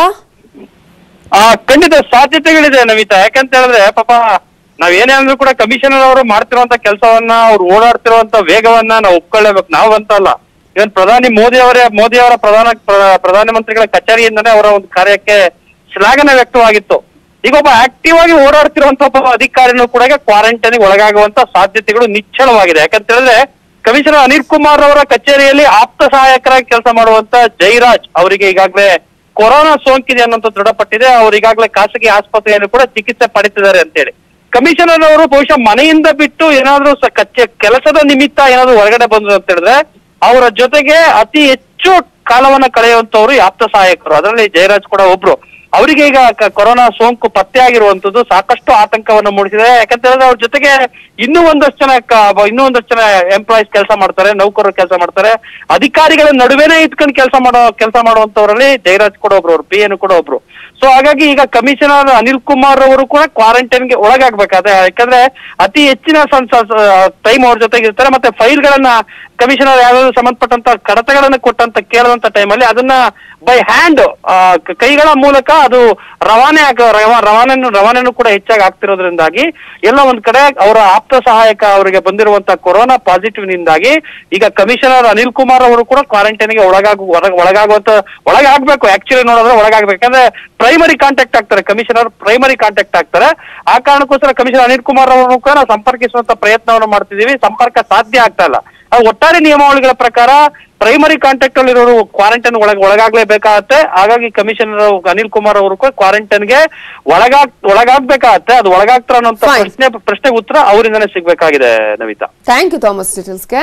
ಆ ಖಂಡಿತ ಸಾಧ್ಯತೆಗಳಿದೆ ನಮಿತಾ ಯಾಕಂತ ಹೇಳಿದ್ರೆ ಪಾಪ ನಾವ್ ಏನೇ ಅಂದ್ರೂ ಕೂಡ ಕಮಿಷನರ್ ಅವರು ಮಾಡ್ತಿರುವಂತ ಕೆಲಸವನ್ನ ಅವ್ರು ಓಡಾಡ್ತಿರುವಂತ ವೇಗವನ್ನ ನಾವು ಒಪ್ಕೊಳ್ಳೇಬೇಕು ನಾವು ಅಂತಲ್ಲ ಇವನ್ ಪ್ರಧಾನಿ ಮೋದಿ ಅವರೇ ಮೋದಿ ಅವರ ಪ್ರಧಾನ ಪ್ರ- ಪ್ರಧಾನಮಂತ್ರಿಗಳ ಕಚೇರಿಯಿಂದನೇ ಅವರ ಒಂದು ಕಾರ್ಯಕ್ಕೆ ಶ್ಲಾಘನೆ ವ್ಯಕ್ತವಾಗಿತ್ತು ಈಗ ಒಬ್ಬ ಆಕ್ಟಿವ್ ಆಗಿ ಓಡಾಡ್ತಿರುವಂತ ಒಬ್ಬ ಅಧಿಕಾರಿನೂ ಕೂಡ ಕ್ವಾರಂಟೈನ್ ಒಳಗಾಗುವಂತ ಸಾಧ್ಯತೆಗಳು ನಿಚ್ಚಳವಾಗಿದೆ ಯಾಕಂತ ಹೇಳಿದ್ರೆ ಕಮಿಷನರ್ ಅನಿಲ್ ಕುಮಾರ್ ಅವರ ಕಚೇರಿಯಲ್ಲಿ ಆಪ್ತ ಸಹಾಯಕರಾಗಿ ಕೆಲಸ ಮಾಡುವಂತ ಜೈರಾಜ್ ಅವರಿಗೆ ಈಗಾಗಲೇ ಕೊರೋನಾ ಸೋಂಕಿದೆ ಅನ್ನೋದು ದೃಢಪಟ್ಟಿದೆ ಅವ್ರು ಈಗಾಗಲೇ ಖಾಸಗಿ ಆಸ್ಪತ್ರೆಯಲ್ಲಿ ಕೂಡ ಚಿಕಿತ್ಸೆ ಪಡಿತಿದ್ದಾರೆ ಅಂತೇಳಿ ಕಮಿಷನರ್ ಅವರು ಬಹುಶಃ ಮನೆಯಿಂದ ಬಿಟ್ಟು ಏನಾದ್ರೂ ಸ- ಕಚ್ಚೆ ಕೆಲಸದ ನಿಮಿತ್ತ ಏನಾದ್ರೂ ಹೊರಗಡೆ ಬಂದ್ರು ಅಂತ ಹೇಳಿದ್ರೆ ಅವರ ಜೊತೆಗೆ ಅತಿ ಹೆಚ್ಚು ಕಾಲವನ್ನ ಕಳೆಯುವಂತವ್ರು ಈ ಆಪ್ತ ಸಹಾಯಕರು ಅದರಲ್ಲಿ ಜಯರಾಜ್ ಕೂಡ ಒಬ್ರು ಅವರಿಗೆ ಈಗ ಕ- ಕೊರೋನಾ ಸೋಂಕು ಪತ್ತೆ ಆಗಿರುವಂತದ್ದು ಸಾಕಷ್ಟು ಆತಂಕವನ್ನು ಮೂಡಿಸಿದೆ ಯಾಕಂತ ಹೇಳಿದ್ರೆ ಅವ್ರ ಜೊತೆಗೆ ಇನ್ನೂ ಒಂದಷ್ಟು ಜನ ಕ- ಇನ್ನೂ ಒಂದಷ್ಟು ಜನ ಎಂಪ್ಲಾಯೀಸ್ ಕೆಲಸ ಮಾಡ್ತಾರೆ ನೌಕರರು ಕೆಲಸ ಮಾಡ್ತಾರೆ ಅಧಿಕಾರಿಗಳ ನಡುವೆನೇ ಇದ್ಕೊಂಡು ಕೆಲಸ ಮಾಡೋ ಕೆಲಸ ಮಾಡುವಂತವರಲ್ಲಿ ಜಯರಾಜ್ ಕೂಡ ಒಬ್ರು ಅವ್ರು ಪಿ ಎನ್ ಕೂಡ ಒಬ್ರು ಸೊ ಹಾಗಾಗಿ ಈಗ ಕಮಿಷನರ್ ಅನಿಲ್ ಕುಮಾರ್ ಅವರು ಕೂಡ ಕ್ವಾರಂಟೈನ್ಗೆ ಒಳಗಾಗ್ಬೇಕಾದ್ರೆ ಯಾಕಂದ್ರೆ ಅತಿ ಹೆಚ್ಚಿನ ಟೈಮ್ ಅವ್ರ ಜೊತೆಗೆ ಇರ್ತಾರೆ ಮತ್ತೆ ಫೈಲ್ಗಳನ್ನ ಕಮಿಷನರ್ ಯಾವ್ಯಾವ ಸಂಬಂಧಪಟ್ಟಂತ ಕಡತಗಳನ್ನ ಕೊಟ್ಟಂತ ಕೇಳುವಂತ ಟೈಮಲ್ಲಿ ಅದನ್ನ ಬೈ ಹ್ಯಾಂಡ್ ಕೈಗಳ ಮೂಲಕ ಅದು ರವಾನೆ ಆಗ ರವ- ರವಾನೆನು ರವಾನೆನೂ ಕೂಡ ಹೆಚ್ಚಾಗಿ ಆಗ್ತಿರೋದ್ರಿಂದಾಗಿ ಎಲ್ಲ ಒಂದ್ ಕಡೆ ಅವರ ಆಪ್ತ ಸಹಾಯಕ ಅವರಿಗೆ ಬಂದಿರುವಂತ ಕೊರೋನಾ ಪಾಸಿಟಿವ್ ನಿಂದಾಗಿ ಈಗ ಕಮಿಷನರ್ ಅನಿಲ್ ಕುಮಾರ್ ಅವರು ಕೂಡ ಕ್ವಾರಂಟೈನ್ಗೆ ಒಳಗಾಗ ಹೊರಗ್- ಒಳಗಾಗುವಂತ ಒಳಗಾಗ್ಬೇಕು ಆಕ್ಚುಲಿ ನೋಡಿದ್ರೆ ಒಳಗಾಗ್ಬೇಕು ಯಾಕಂದ್ರೆ ಪ್ರೈಮರಿ ಕಾಂಟ್ಯಾಕ್ಟ್ ಆಗ್ತಾರೆ ಕಮಿಷನರ್ ಪ್ರೈಮರಿ ಕಾಂಟ್ಯಾಕ್ಟ್ ಆಗ್ತಾರೆ ಆ ಕಾರಣಕ್ಕೋಸ್ಕರ ಕಮಿಷನರ್ ಅನಿಲ್ ಕುಮಾರ್ ಅವರನ್ನು ಕೂಡ ನಾವು ಸಂಪರ್ಕಿಸುವಂತ ಪ್ರಯತ್ನವನ್ನು ಮಾಡ್ತಿದೀವಿ ಸಂಪರ್ಕ ಸಾಧ್ಯ ಆಗ್ತಾ ಇಲ್ಲ ಅದು ಒಟ್ಟಾರೆ ನಿಯಮಾವಳಿಗಳ ಪ್ರಕಾರ ಪ್ರೈಮರಿ ಕಾಂಟ್ಯಾಕ್ಟ್ ಅಲ್ಲಿರೋರು ಕ್ವಾರಂಟೈನ್ ಒಳಗೆ ಒಳಗಾಗ್ಲೇಬೇಕಾಗತ್ತೆ ಹಾಗಾಗಿ ಕಮಿಷನರ್ ಅನಿಲ್ ಕುಮಾರ್ ಅವರು ಕೂಡ ಕ್ವಾರಂಟೈನ್ಗೆ ಒಳಗಾಗ್ ಒಳಗಾಗ್ಬೇಕಾಗತ್ತೆ ಅದು ಒಳಗಾಗ್ತಾರ ಅನ್ನೋ Fine. ಪ್ರಶ್ನೆ ಪ್ರಶ್ನೆಗೆ ಉತ್ತರ ಅವರಿಂದನೇ ಸಿಗ್ಬೇಕಾಗಿದೆ ನವಿತಾ ಥ್ಯಾಂಕ್ ಯು ಥಾಮಸ್ ಡೀಟೇಲ್ಸ್ಗೆ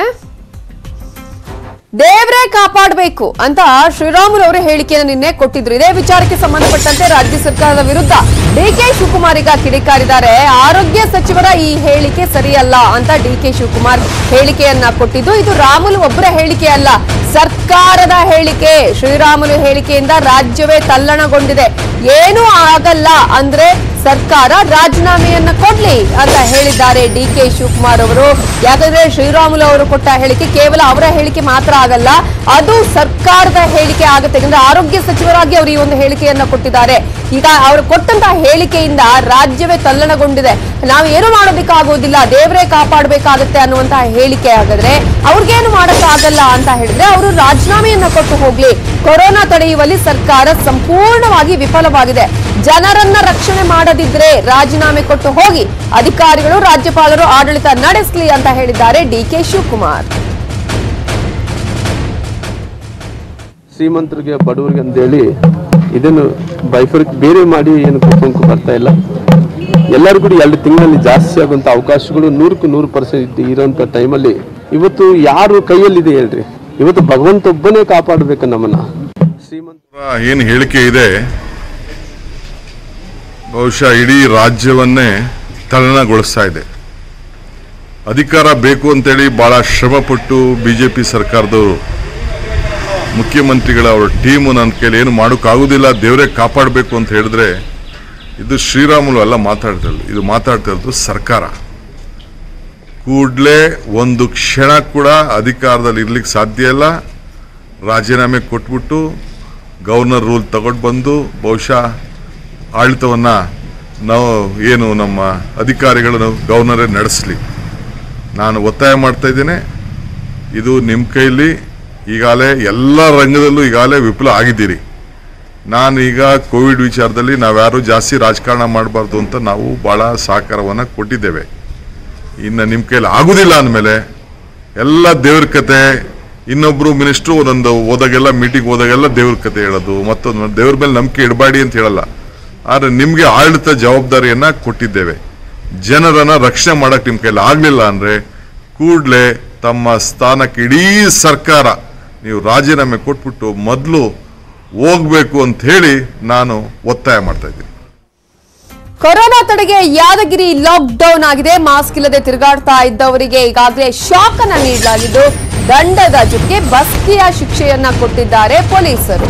ದೇವ್ರೇ ಕಾಪಾಡಬೇಕು ಅಂತ ಶ್ರೀರಾಮುಲು ಅವರು ಹೇಳಿಕೆಯನ್ನು ನಿನ್ನೆ ಕೊಟ್ಟಿದ್ರು ಇದೇ ವಿಚಾರಕ್ಕೆ ಸಂಬಂಧಪಟ್ಟಂತೆ ರಾಜ್ಯ ಸರ್ಕಾರದ ವಿರುದ್ಧ ಡಿ ಕೆ ಶಿವಕುಮಾರ್ ಈಗ ಕಿಡಿಕಾರಿದ್ದಾರೆ ಆರೋಗ್ಯ ಸಚಿವರ ಈ ಹೇಳಿಕೆ ಸರಿಯಲ್ಲ ಅಂತ ಡಿ ಕೆ ಶಿವಕುಮಾರ್ ಹೇಳಿಕೆಯನ್ನ ಕೊಟ್ಟಿದ್ದು ಇದು ರಾಮುಲು ಒಬ್ಬರ ಹೇಳಿಕೆ ಅಲ್ಲ ಸರ್ಕಾರದ ಹೇಳಿಕೆ ಶ್ರೀರಾಮುಲು ಹೇಳಿಕೆಯಿಂದ ರಾಜ್ಯವೇ ತಲ್ಲಣಗೊಂಡಿದೆ ಏನೂ ಆಗಲ್ಲ ಅಂದ್ರೆ ಸರ್ಕಾರ ರಾಜೀನಾಮೆಯನ್ನ ಕೊಡ್ಲಿ ಅಂತ ಹೇಳಿದ್ದಾರೆ ಡಿ ಕೆ ಶಿವಕುಮಾರ್ ಅವರು ಯಾಕಂದ್ರೆ ಶ್ರೀರಾಮುಲು ಅವರು ಕೊಟ್ಟ ಹೇಳಿಕೆ ಕೇವಲ ಅವರ ಹೇಳಿಕೆ ಮಾತ್ರ ಆಗಲ್ಲ ಅದು ಸರ್ಕಾರದ ಹೇಳಿಕೆ ಆಗುತ್ತೆ ಯಾಕಂದ್ರೆ ಆರೋಗ್ಯ ಸಚಿವರಾಗಿ ಅವರು ಈ ಒಂದು ಹೇಳಿಕೆಯನ್ನ ಕೊಟ್ಟಿದ್ದಾರೆ ಈಗ ಅವರು ಕೊಟ್ಟಂತಹ ಹೇಳಿಕೆಯಿಂದ ರಾಜ್ಯವೇ ತಲ್ಲಣಗೊಂಡಿದೆ ನಾವು ಏನು ಮಾಡೋದಕ್ಕಾಗೋದಿಲ್ಲ ದೇವರೇ ಕಾಪಾಡಬೇಕಾಗುತ್ತೆ ಅನ್ನುವಂತಹ ಹೇಳಿಕೆ ಆಗಿದ್ರೆ ಅವ್ರಿಗೇನು ಮಾಡಕ್ಕಾಗಲ್ಲ ಅಂತ ಹೇಳಿದ್ರೆ ಅವರು ರಾಜೀನಾಮೆಯನ್ನ ಕೊಟ್ಟು ಹೋಗ್ಲಿ ಕೊರೋನಾ ತಡೆಯುವಲ್ಲಿ ಸರ್ಕಾರ ಸಂಪೂರ್ಣವಾಗಿ ವಿಫಲವಾಗಿದೆ ಜನರನ್ನ ರಕ್ಷಣೆ ಮಾಡದಿದ್ರೆ ರಾಜೀನಾಮೆ ಕೊಟ್ಟು ಹೋಗಿ ಅಧಿಕಾರಿಗಳು ರಾಜ್ಯಪಾಲರು ಆಡಳಿತ ನಡೆಸಲಿ ಅಂತ ಹೇಳಿದ್ದಾರೆ ಡಿ ಕೆ ಶಿವಕುಮಾರ್ ಶ್ರೀಮಂತರಿಗೆ ಬಡವರಿಗೆ ಅಂತೇಳಿ ಇದನ್ನು ಬೈಫರ್ ಬೇರೆ ಮಾಡಿ ಏನು ಸೋಂಕು ಬರ್ತಾ ಇಲ್ಲ ಎಲ್ಲರೂ ಕೂಡ ಎರಡು ತಿಂಗಳಲ್ಲಿ ಜಾಸ್ತಿ ಆಗುವಂಥ ಅವಕಾಶಗಳು ನೂರಕ್ಕೂ ನೂರು ಪರ್ಸೆಂಟ್ ಇರೋಂಥ ಟೈಮಲ್ಲಿ ಇವತ್ತು ಯಾರು ಕೈಯಲ್ಲಿದೆ ಹೇಳ್ರಿ ಇವತ್ತು ಭಗವಂತ ಒಬ್ಬನೇ ಕಾಪಾಡಬೇಕು ನಮ್ಮನ್ನ ಶ್ರೀಮಂತ ಏನು ಹೇಳಿಕೆ ಇದೆ ಬಹುಶಃ ಇಡೀ ರಾಜ್ಯವನ್ನೇ ತಲ್ಲಣಗೊಳಿಸ್ತಾ ಇದೆ ಅಧಿಕಾರ ಬೇಕು ಅಂತೇಳಿ ಬಹಳ ಶ್ರಮಪಟ್ಟು ಬಿಜೆಪಿ ಸರ್ಕಾರದವರು ಮುಖ್ಯಮಂತ್ರಿಗಳ ಅವರ ಟೀಮು ನನ್ನ ಕೈಲಿ ಏನು ಮಾಡೋಕ್ಕಾಗೋದಿಲ್ಲ ದೇವರೇ ಕಾಪಾಡಬೇಕು ಅಂತ ಹೇಳಿದ್ರೆ ಇದು ಶ್ರೀರಾಮುಲು ಅಲ್ಲ ಮಾತಾಡ್ತಾ ಇರೋದು ಇದು ಮಾತಾಡ್ತಾ ಇರೋದು ಸರ್ಕಾರ ಕೂಡಲೇ ಒಂದು ಕ್ಷಣ ಕೂಡ ಅಧಿಕಾರದಲ್ಲಿ ಇರ್ಲಿಕ್ಕೆ ಸಾಧ್ಯ ಇಲ್ಲ ರಾಜೀನಾಮೆ ಕೊಟ್ಬಿಟ್ಟು ಗವರ್ನರ್ ರೂಲ್ ತಗೊಂಡು ಬಂದು ಬಹುಶಃ ಆಡಳಿತವನ್ನು ನಾವು ಏನು ನಮ್ಮ ಅಧಿಕಾರಿಗಳನ್ನು ಗವರ್ನರೇ ನಡೆಸಲಿ ನಾನು ಒತ್ತಾಯ ಮಾಡ್ತಾ ಇದ್ದೇನೆ ಇದು ನಿಮ್ಮ ಕೈಲಿ ಈಗಾಗಲೇ ಎಲ್ಲ ರಂಗದಲ್ಲೂ ಈಗಾಗಲೇ ವಿಫಲ ಆಗಿದ್ದೀರಿ ನಾನು ಈಗ ಕೋವಿಡ್ ವಿಚಾರದಲ್ಲಿ ನಾವ್ಯಾರು ಜಾಸ್ತಿ ರಾಜಕಾರಣ ಮಾಡಬಾರ್ದು ಅಂತ ನಾವು ಭಾಳ ಸಹಕಾರವನ್ನು ಕೊಟ್ಟಿದ್ದೇವೆ ಇನ್ನು ನಿಮ್ಮ ಕೈಲಿ ಆಗುದಿಲ್ಲ ಅಂದಮೇಲೆ ಎಲ್ಲ ದೇವ್ರ ಕತೆ ಇನ್ನೊಬ್ರು ಮಿನಿಸ್ಟ್ರು ಒಂದೊಂದು ಹೋದಾಗೆಲ್ಲ ಮೀಟಿಂಗ್ ಹೋದಾಗೆಲ್ಲ ದೇವ್ರ ಕತೆ ಹೇಳೋದು ಮತ್ತೊಂದು ದೇವ್ರ ಮೇಲೆ ನಂಬಿಕೆ ಇಡಬೇಡಿ ಅಂತ ಹೇಳಲ್ಲ ಆದರೆ ನಿಮಗೆ ಆಡಳಿತ ಜವಾಬ್ದಾರಿಯನ್ನ ಕೊಟ್ಟಿದ್ದೇವೆ ಜನರನ್ನ ರಕ್ಷಣೆ ಮಾಡಕ್ ನಿಮ್ಮ ಕೈಲಿ ಆಗ್ಲಿಲ್ಲ ಅಂದ್ರೆ ಕೂಡಲೇ ತಮ್ಮ ಸ್ಥಾನಕ್ಕೆ ಇಡೀ ಸರ್ಕಾರ ನೀವು ರಾಜೀನಾಮೆ ಕೊಟ್ಬಿಟ್ಟು ಮೊದಲು ಹೋಗ್ಬೇಕು ಅಂತ ಹೇಳಿ ನಾನು ಒತ್ತಾಯ ಮಾಡ್ತಾ ಇದ್ದೀನಿ ಕೊರೋನಾ ತಡೆಗೆ ಯಾದಗಿರಿ ಲಾಕ್ ಡೌನ್ ಆಗಿದೆ ಮಾಸ್ಕ್ ಇಲ್ಲದೆ ತಿರುಗಾಡ್ತಾ ಇದ್ದವರಿಗೆ ಈಗಾಗಲೇ ಶಾಕ್ ಅನ್ನ ನೀಡಲಾಗಿದ್ದು ದಂಡದ ಜೊತೆಗೆ ಬಸ್ತಿಯ ಶಿಕ್ಷೆಯನ್ನ ಕೊಟ್ಟಿದ್ದಾರೆ ಪೊಲೀಸರು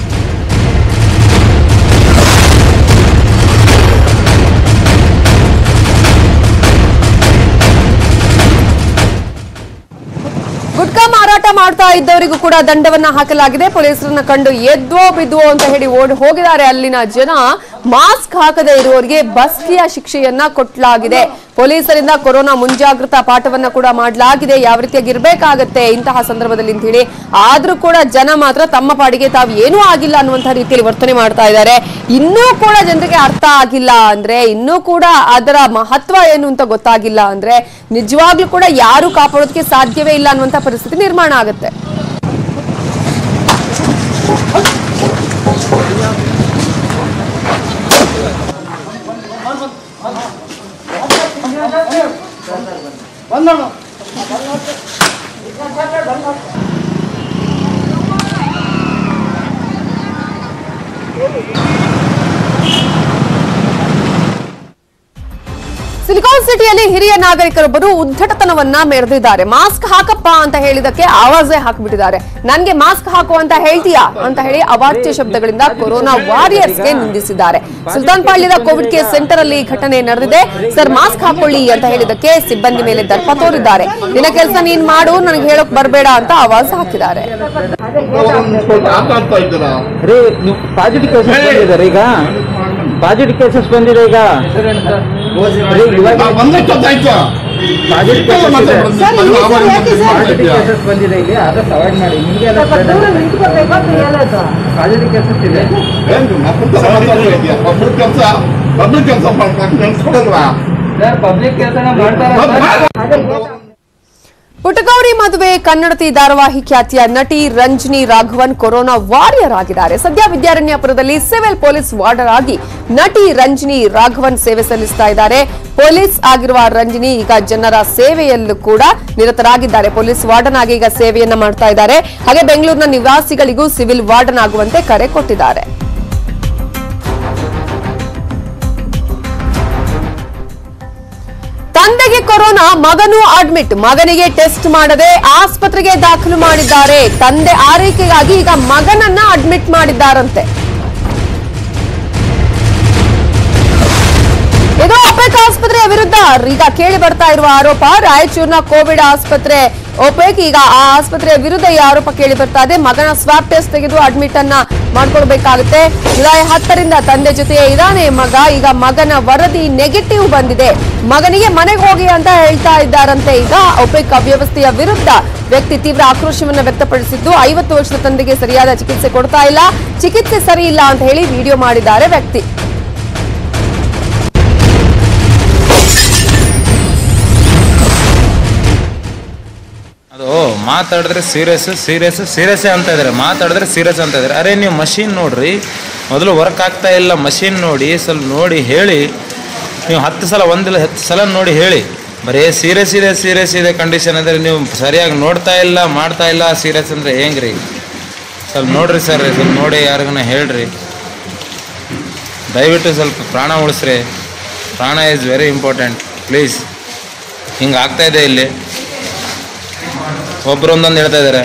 ಗುಟ್ಕಾ ಮಾರಾಟ ಮಾಡ್ತಾ ಇದ್ದವರಿಗೂ ಕೂಡ ದಂಡವನ್ನ ಹಾಕಲಾಗಿದೆ ಪೊಲೀಸರನ್ನ ಕಂಡು ಎದ್ವೋ ಬಿದ್ವೋ ಅಂತ ಹೇಳಿ ಓಡಿ ಹೋಗಿದ್ದಾರೆ ಅಲ್ಲಿನ ಜನ ಮಾಸ್ಕ್ ಹಾಕದೇ ಇರುವವರಿಗೆ ಬಸ್ತಿಯ ಶಿಕ್ಷೆಯನ್ನ ಕೊಟ್ಟಲಾಗಿದೆ ಪೊಲೀಸರಿಂದ ಕೊರೋನಾ ಮುಂಜಾಗ್ರತಾ ಪಾಠವನ್ನ ಕೂಡ ಮಾಡಲಾಗಿದೆ ಯಾವ ರೀತಿಯಾಗಿ ಇರಬೇಕಾಗತ್ತೆ ಇಂತಹ ಸಂದರ್ಭದಲ್ಲಿ ಅಂತ ಹೇಳಿ ಆದ್ರೂ ಕೂಡ ಜನ ಮಾತ್ರ ತಮ್ಮ ಪಾಡಿಗೆ ತಾವು ಏನೂ ಆಗಿಲ್ಲ ಅನ್ನುವಂತಹ ರೀತಿಯಲ್ಲಿ ವರ್ತನೆ ಮಾಡ್ತಾ ಇದ್ದಾರೆ ಇನ್ನೂ ಕೂಡ ಜನರಿಗೆ ಅರ್ಥ ಆಗಿಲ್ಲ ಅಂದ್ರೆ ಇನ್ನೂ ಕೂಡ ಅದರ ಮಹತ್ವ ಏನು ಅಂತ ಗೊತ್ತಾಗಿಲ್ಲ ಅಂದ್ರೆ ನಿಜವಾಗ್ಲೂ ಕೂಡ ಯಾರು ಕಾಪಾಡೋದಕ್ಕೆ ಸಾಧ್ಯವೇ ಇಲ್ಲ ಅನ್ನುವಂತ ಪರಿಸ್ಥಿತಿ ನಿರ್ಮಾಣ ಆಗುತ್ತೆ ಸಿಲಿಕಾನ್ ಸಿಟಿಯಲ್ಲಿ ಹಿರಿಯ ನಾಗರಿಕರೊಬ್ಬರು ಉದ್ದಟತನವನ್ನ ಮೆರೆದಿದ್ದಾರೆ ಮಾಸ್ಕ್ ಹಾಕಪ್ಪ ಅಂತ ಹೇಳಿದಕ್ಕೆ ಆವಾಜೇ ಹಾಕ್ಬಿಟ್ಟಿದ್ದಾರೆ ನನ್ಗೆ ಮಾಸ್ಕ್ ಹಾಕು ಅಂತ ಹೇಳ್ತೀಯಾ ಅಂತ ಹೇಳಿ ಅವಾಚ್ಯ ಶಬ್ದಗಳಿಂದ ಕೊರೋನಾ ವಾರಿಯರ್ಸ್ಗೆ ನಿಂದಿಸಿದ್ದಾರೆ ಸುಲ್ತಾನ್ ಪಾಳ್ಯದ ಕೋವಿಡ್ ಕೇರ್ ಸೆಂಟರ್ ಅಲ್ಲಿ ಈ ಘಟನೆ ನಡೆದಿದೆ ಸರ್ ಮಾಸ್ಕ್ ಹಾಕೊಳ್ಳಿ ಅಂತ ಹೇಳಿದಕ್ಕೆ ಸಿಬ್ಬಂದಿ ಮೇಲೆ ದರ್ಪ ತೋರಿದ್ದಾರೆ ನಿನ್ನ ಕೆಲಸ ನೀನ್ ಮಾಡು ನನಗೆ ಹೇಳೋಕ್ ಬರಬೇಡ ಅಂತ ಆವಾಜ್ ಹಾಕಿದ್ದಾರೆ ರೀ ನೀವು ಪಾಸಿಟಿವ್ ಕೇಸಸ್ ಬಂದಿದ್ದಾರೆ ಈಗ ಪಾಸಿಟಿವ್ ಕೇಸಸ್ ಬಂದಿದೆ ಈಗ ರೀ, ಇವಾಗ ಪಾಸಿಟಿವ್ ಕೇಸಸ್ ಬಂದಿದೆ ಇಲ್ಲಿ ಅದಕ್ಕೆ ಅವಾಯ್ಡ್ ಮಾಡಿ ನಿಮಗೆ ಪಾಸಿಟಿವ್ ಕೇಸಸ್ ಇದೆ ಸರ್ ಪಬ್ಲಿಕ್ ಕೆಲಸನ ಮಾಡ್ತಾರೆ ಪುಟಗೌರಿ ಮದುವೆ ಕನ್ನಡತಿ ಧಾರಾವಾಹಿ ಖ್ಯಾತಿಯ ನಟಿ ರಂಜನಿ ರಾಘವನ್ ಕೊರೋನಾ ವಾರಿಯರ್ ಆಗಿದ್ದಾರೆ ಸದ್ಯ ವಿದ್ಯಾರಣ್ಯಪುರದಲ್ಲಿ ಸಿವಿಲ್ ಪೊಲೀಸ್ ವಾರ್ಡರ್ ಆಗಿ ನಟಿ ರಂಜನಿ ರಾಘವನ್ ಸೇವೆ ಸಲ್ಲಿಸ್ತಾ ಇದ್ದಾರೆ ಪೊಲೀಸ್ ಆಗಿರುವ ರಂಜನಿ ಈಗ ಜನರ ಸೇವೆಯಲ್ಲೂ ಕೂಡ ನಿರತರಾಗಿದ್ದಾರೆ ಪೊಲೀಸ್ ವಾರ್ಡನ್ ಆಗಿ ಈಗ ಸೇವೆಯನ್ನ ಮಾಡ್ತಾ ಇದ್ದಾರೆ ಹಾಗೆ ಬೆಂಗಳೂರಿನ ನಿವಾಸಿಗಳಿಗೂ ಸಿವಿಲ್ ವಾರ್ಡನ್ ಆಗುವಂತೆ ಕರೆ ಕೊಟ್ಟಿದ್ದಾರೆ ತಂದೆಗೆ ಕೊರೋನಾ ಮಗನೂ ಅಡ್ಮಿಟ್ ಮಗನಿಗೆ ಟೆಸ್ಟ್ ಮಾಡದೆ ಆಸ್ಪತ್ರೆಗೆ ದಾಖಲು ಮಾಡಿದ್ದಾರೆ ತಂದೆ ಆರೈಕೆಗಾಗಿ ಈಗ ಮಗನನ್ನ ಅಡ್ಮಿಟ್ ಮಾಡಿದ್ದಾರಂತೆ ಇದು ಒಪೆಕ್ ಆಸ್ಪತ್ರೆಯ ವಿರುದ್ಧ ಈಗ ಕೇಳಿ ಬರ್ತಾ ಇರುವ ಆರೋಪ ರಾಯಚೂರಿನ ಕೋವಿಡ್ ಆಸ್ಪತ್ರೆ ಒಪೆಕ್ ಈಗ ಆ ಆಸ್ಪತ್ರೆಯ ವಿರುದ್ಧ ಈ ಆರೋಪ ಕೇಳಿ ಬರ್ತಾ ಇದೆ ಮಗನ ಸ್ವಾಬ್ ಟೆಸ್ಟ್ ತೆಗೆದು ಅಡ್ಮಿಟ್ ಅನ್ನ ಮಾಡ್ಕೊಳ್ಬೇಕಾಗುತ್ತೆ ಜುಲೈ ಹತ್ತರಿಂದ ತಂದೆ ಜೊತೆಯೇ ಇದಾನೆ ಮಗ ಈಗ ಮಗನ ವರದಿ ನೆಗೆಟಿವ್ ಬಂದಿದೆ ಮಗನಿಗೆ ಮನೆಗೆ ಹೋಗಿ ಅಂತ ಹೇಳ್ತಾ ಇದ್ದಾರಂತೆ ಈಗ ಒಪೆಕ್ ಅವ್ಯವಸ್ಥೆಯ ವಿರುದ್ಧ ವ್ಯಕ್ತಿ ತೀವ್ರ ಆಕ್ರೋಶವನ್ನ ವ್ಯಕ್ತಪಡಿಸಿದ್ದು ಐವತ್ತು ವರ್ಷದ ತಂದೆಗೆ ಸರಿಯಾದ ಚಿಕಿತ್ಸೆ ಕೊಡ್ತಾ ಇಲ್ಲ ಚಿಕಿತ್ಸೆ ಸರಿ ಇಲ್ಲ ಅಂತ ಹೇಳಿ ವಿಡಿಯೋ ಮಾಡಿದ್ದಾರೆ ವ್ಯಕ್ತಿ ಅದು ಮಾತಾಡಿದ್ರೆ ಸೀರಿಯಸ್ ಸೀರಿಯಸ್ ಸೀರಿಯಸ್ ಅಂತ ಇದ್ದಾರೆ ಮಾತಾಡಿದ್ರೆ ಸೀರಿಯಸ್ ಅಂತ ಇದ್ದಾರೆ ಅರೆ ನೀವು ಮಷೀನ್ ನೋಡ್ರಿ ಮೊದಲು ವರ್ಕ್ ಆಗ್ತಾ ಇಲ್ಲ ಮಷೀನ್ ನೋಡಿ ಸ್ವಲ್ಪ ನೋಡಿ ಹೇಳಿ ನೀವು ಹತ್ತು ಸಲ ಒಂದಿಲ್ಲ ಹತ್ತು ಸಲ ನೋಡಿ ಹೇಳಿ ಬರೀ ಸೀರಿಯಸ್ ಇದೆ ಸೀರಿಯಸ್ ಇದೆ ಕಂಡೀಷನ್ ಅಂದರೆ ನೀವು ಸರಿಯಾಗಿ ನೋಡ್ತಾ ಇಲ್ಲ ಮಾಡ್ತಾ ಇಲ್ಲ ಸೀರಿಯಸ್ ಅಂದರೆ ಹೆಂಗ್ರಿ ಸ್ವಲ್ಪ ನೋಡ್ರಿ ಸರ್ ಸ್ವಲ್ಪ ನೋಡಿ ಯಾರಿಗನ ಹೇಳ್ರಿ ದಯವಿಟ್ಟು ಸ್ವಲ್ಪ ಪ್ರಾಣ ಉಳಿಸ್ರಿ ಪ್ರಾಣ ಈಸ್ ವೆರಿ ಇಂಪಾರ್ಟೆಂಟ್ ಪ್ಲೀಸ್ ಹಿಂಗೆ ಆಗ್ತಾ ಇದೆ ಇಲ್ಲಿ ಒಬ್ರು ಒಂದೊಂದು ಹೇಳ್ತಾ ಇದ್ದಾರೆ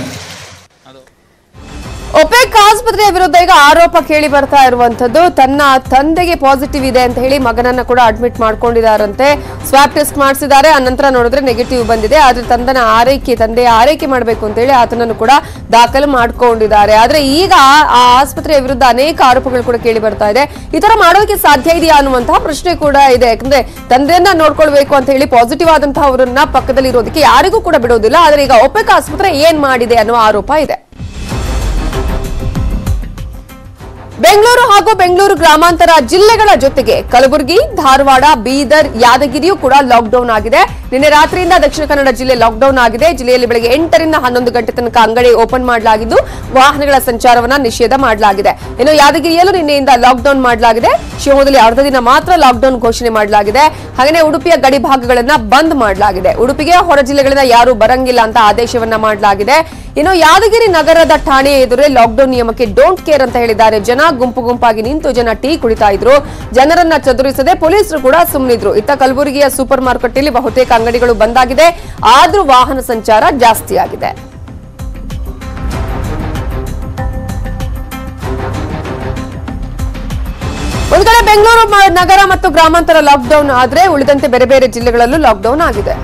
ಒಪೆಕ್ ಆಸ್ಪತ್ರೆಯ ವಿರುದ್ಧ ಈಗ ಆರೋಪ ಕೇಳಿ ಬರ್ತಾ ಇರುವಂತದ್ದು ತನ್ನ ತಂದೆಗೆ ಪಾಸಿಟಿವ್ ಇದೆ ಅಂತ ಹೇಳಿ ಮಗನನ್ನ ಕೂಡ ಅಡ್ಮಿಟ್ ಮಾಡ್ಕೊಂಡಿದ್ದಾರಂತೆ ಸ್ವಾಬ್ ಟೆಸ್ಟ್ ಮಾಡಿಸಿದ್ದಾರೆ ಆನಂತರ ನೋಡಿದ್ರೆ ನೆಗೆಟಿವ್ ಬಂದಿದೆ ಆದ್ರೆ ತಂದನ ಆರೈಕೆ ತಂದೆಯ ಆರೈಕೆ ಮಾಡಬೇಕು ಅಂತ ಹೇಳಿ ಆತನನ್ನು ಕೂಡ ದಾಖಲು ಮಾಡ್ಕೊಂಡಿದ್ದಾರೆ ಆದ್ರೆ ಈಗ ಆ ಆಸ್ಪತ್ರೆಯ ವಿರುದ್ಧ ಅನೇಕ ಆರೋಪಗಳು ಕೂಡ ಕೇಳಿ ಬರ್ತಾ ಇದೆ ಈ ತರ ಮಾಡೋದಕ್ಕೆ ಸಾಧ್ಯ ಇದೆಯಾ ಅನ್ನುವಂತಹ ಪ್ರಶ್ನೆ ಕೂಡ ಇದೆ ಯಾಕಂದ್ರೆ ತಂದೆಯನ್ನ ನೋಡ್ಕೊಳ್ಬೇಕು ಅಂತ ಹೇಳಿ ಪಾಸಿಟಿವ್ ಆದಂತಹ ಅವರನ್ನ ಪಕ್ಕದಲ್ಲಿ ಇರೋದಕ್ಕೆ ಯಾರಿಗೂ ಕೂಡ ಬಿಡೋದಿಲ್ಲ ಆದ್ರೆ ಈಗ ಒಪೆಕ್ ಆಸ್ಪತ್ರೆ ಏನ್ ಮಾಡಿದೆ ಅನ್ನುವ ಆರೋಪ ಇದೆ ಬೆಂಗಳೂರು ಹಾಗೂ ಬೆಂಗಳೂರು ಗ್ರಾಮಾಂತರ ಜಿಲ್ಲೆಗಳ ಜೊತೆಗೆ ಕಲಬುರಗಿ ಧಾರವಾಡ ಬೀದರ್ ಯಾದಗಿರಿಯೂ ಕೂಡ ಲಾಕ್ಡೌನ್ ಆಗಿದೆ ನಿನ್ನೆ ರಾತ್ರಿಯಿಂದ ದಕ್ಷಿಣ ಕನ್ನಡ ಜಿಲ್ಲೆ ಲಾಕ್ಡೌನ್ ಆಗಿದೆ ಜಿಲ್ಲೆಯಲ್ಲಿ ಬೆಳಗ್ಗೆ ಎಂಟರಿಂದ ಹನ್ನೊಂದು ಗಂಟೆ ತನಕ ಅಂಗಡಿ ಓಪನ್ ಮಾಡಲಾಗಿದ್ದು ವಾಹನಗಳ ಸಂಚಾರವನ್ನ ನಿಷೇಧ ಮಾಡಲಾಗಿದೆ ಇನ್ನು ಯಾದಗಿರಿಯಲ್ಲೂ ನಿನ್ನೆಯಿಂದ ಲಾಕ್ಡೌನ್ ಮಾಡಲಾಗಿದೆ ಶಿವಮೊಗ್ಗದಲ್ಲಿ ಅರ್ಧ ದಿನ ಮಾತ್ರ ಲಾಕ್ಡೌನ್ ಘೋಷಣೆ ಮಾಡಲಾಗಿದೆ ಹಾಗೆಯೇ ಉಡುಪಿಯ ಗಡಿ ಭಾಗಗಳನ್ನ ಬಂದ್ ಮಾಡಲಾಗಿದೆ ಉಡುಪಿಗೆ ಹೊರ ಜಿಲ್ಲೆಗಳಿಂದ ಯಾರು ಬರಂಗಿಲ್ಲ ಅಂತ ಆದೇಶವನ್ನ ಮಾಡಲಾಗಿದೆ ಇನ್ನು ಯಾದಗಿರಿ ನಗರದ ಠಾಣೆಯ ಎದುರೇ ಲಾಕ್ಡೌನ್ ನಿಯಮಕ್ಕೆ ಡೋಂಟ್ ಕೇರ್ ಅಂತ ಹೇಳಿದ್ದಾರೆ ಜನ ಗುಂಪು ಗುಂಪಾಗಿ ನಿಂತು ಜನ ಟೀ ಕುಡಿತಾ ಇದ್ರು ಜನರನ್ನ ಚದುರಿಸದೆ ಪೊಲೀಸರು ಕೂಡ ಸುಮ್ಮನಿದ್ರು ಇತ್ತ ಕಲಬುರಗಿಯ ಸೂಪರ್ ಮಾರುಕಟ್ಟೆಯಲ್ಲಿ ಬಹುತೇಕ ಅಂಗಡಿಗಳು ಬಂದಾಗಿದೆ ಆದ್ರೂ ವಾಹನ ಸಂಚಾರ ಜಾಸ್ತಿ ಆಗಿದೆ ಒಂದು ಕಡೆ ಬೆಂಗಳೂರು ಮ- ನಗರ ಮತ್ತು ಗ್ರಾಮಾಂತರ ಲಾಕ್ಡೌನ್ ಆದ್ರೆ ಉಳಿದಂತೆ ಬೇರೆ ಬೇರೆ ಜಿಲ್ಲೆಗಳಲ್ಲೂ ಲಾಕ್ಡೌನ್ ಆಗಿದೆ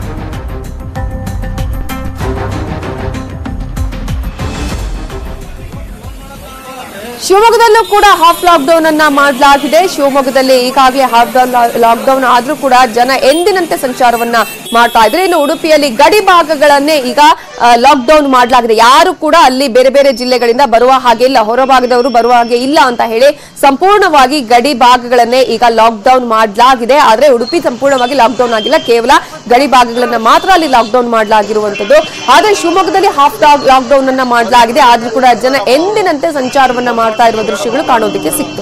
ಶಿವಮೊಗ್ಗದಲ್ಲೂ ಕೂಡ ಹಾಫ್ ಲಾಕ್ಡೌನ್ ಅನ್ನ ಮಾಡಲಾಗಿದೆ ಶಿವಮೊಗ್ಗದಲ್ಲಿ ಈಗಾಗಲೇ ಹಾಫ್ ಲಾಕ್ಡೌನ್ ಆದ್ರೂ ಕೂಡ ಜನ ಎಂದಿನಂತೆ ಸಂಚಾರವನ್ನ ಮಾಡ್ತಾ ಇದ್ರೆ ಇನ್ನು ಉಡುಪಿಯಲ್ಲಿ ಗಡಿ ಭಾಗಗಳನ್ನೇ ಈಗ ಲಾಕ್ಡೌನ್ ಮಾಡಲಾಗಿದೆ ಯಾರು ಕೂಡ ಅಲ್ಲಿ ಬೇರೆ ಬೇರೆ ಜಿಲ್ಲೆಗಳಿಂದ ಬರುವ ಹಾಗೆ ಇಲ್ಲ ಹೊರಭಾಗದವರು ಬರುವ ಹಾಗೆ ಇಲ್ಲ ಅಂತ ಹೇಳಿ ಸಂಪೂರ್ಣವಾಗಿ ಗಡಿ ಭಾಗಗಳನ್ನೇ ಈಗ ಲಾಕ್ಡೌನ್ ಮಾಡಲಾಗಿದೆ ಆದ್ರೆ ಉಡುಪಿ ಸಂಪೂರ್ಣವಾಗಿ ಲಾಕ್ಡೌನ್ ಆಗಿಲ್ಲ ಕೇವಲ ಗಡಿ ಭಾಗಗಳನ್ನ ಮಾತ್ರ ಅಲ್ಲಿ ಲಾಕ್ಡೌನ್ ಮಾಡಲಾಗಿರುವಂತದ್ದು ಆದ್ರೆ ಶಿವಮೊಗ್ಗದಲ್ಲಿ ಹಾಫ್ ಲಾಕ್ಡೌನ್ ಅನ್ನ ಮಾಡಲಾಗಿದೆ ಆದ್ರೂ ಕೂಡ ಜನ ಎಂದಿನಂತೆ ಸಂಚಾರವನ್ನ ಮಾಡ್ತಾ ಇರುವ ದೃಶ್ಯಗಳು ಕಾಣೋದಕ್ಕೆ ಸಿಕ್ತು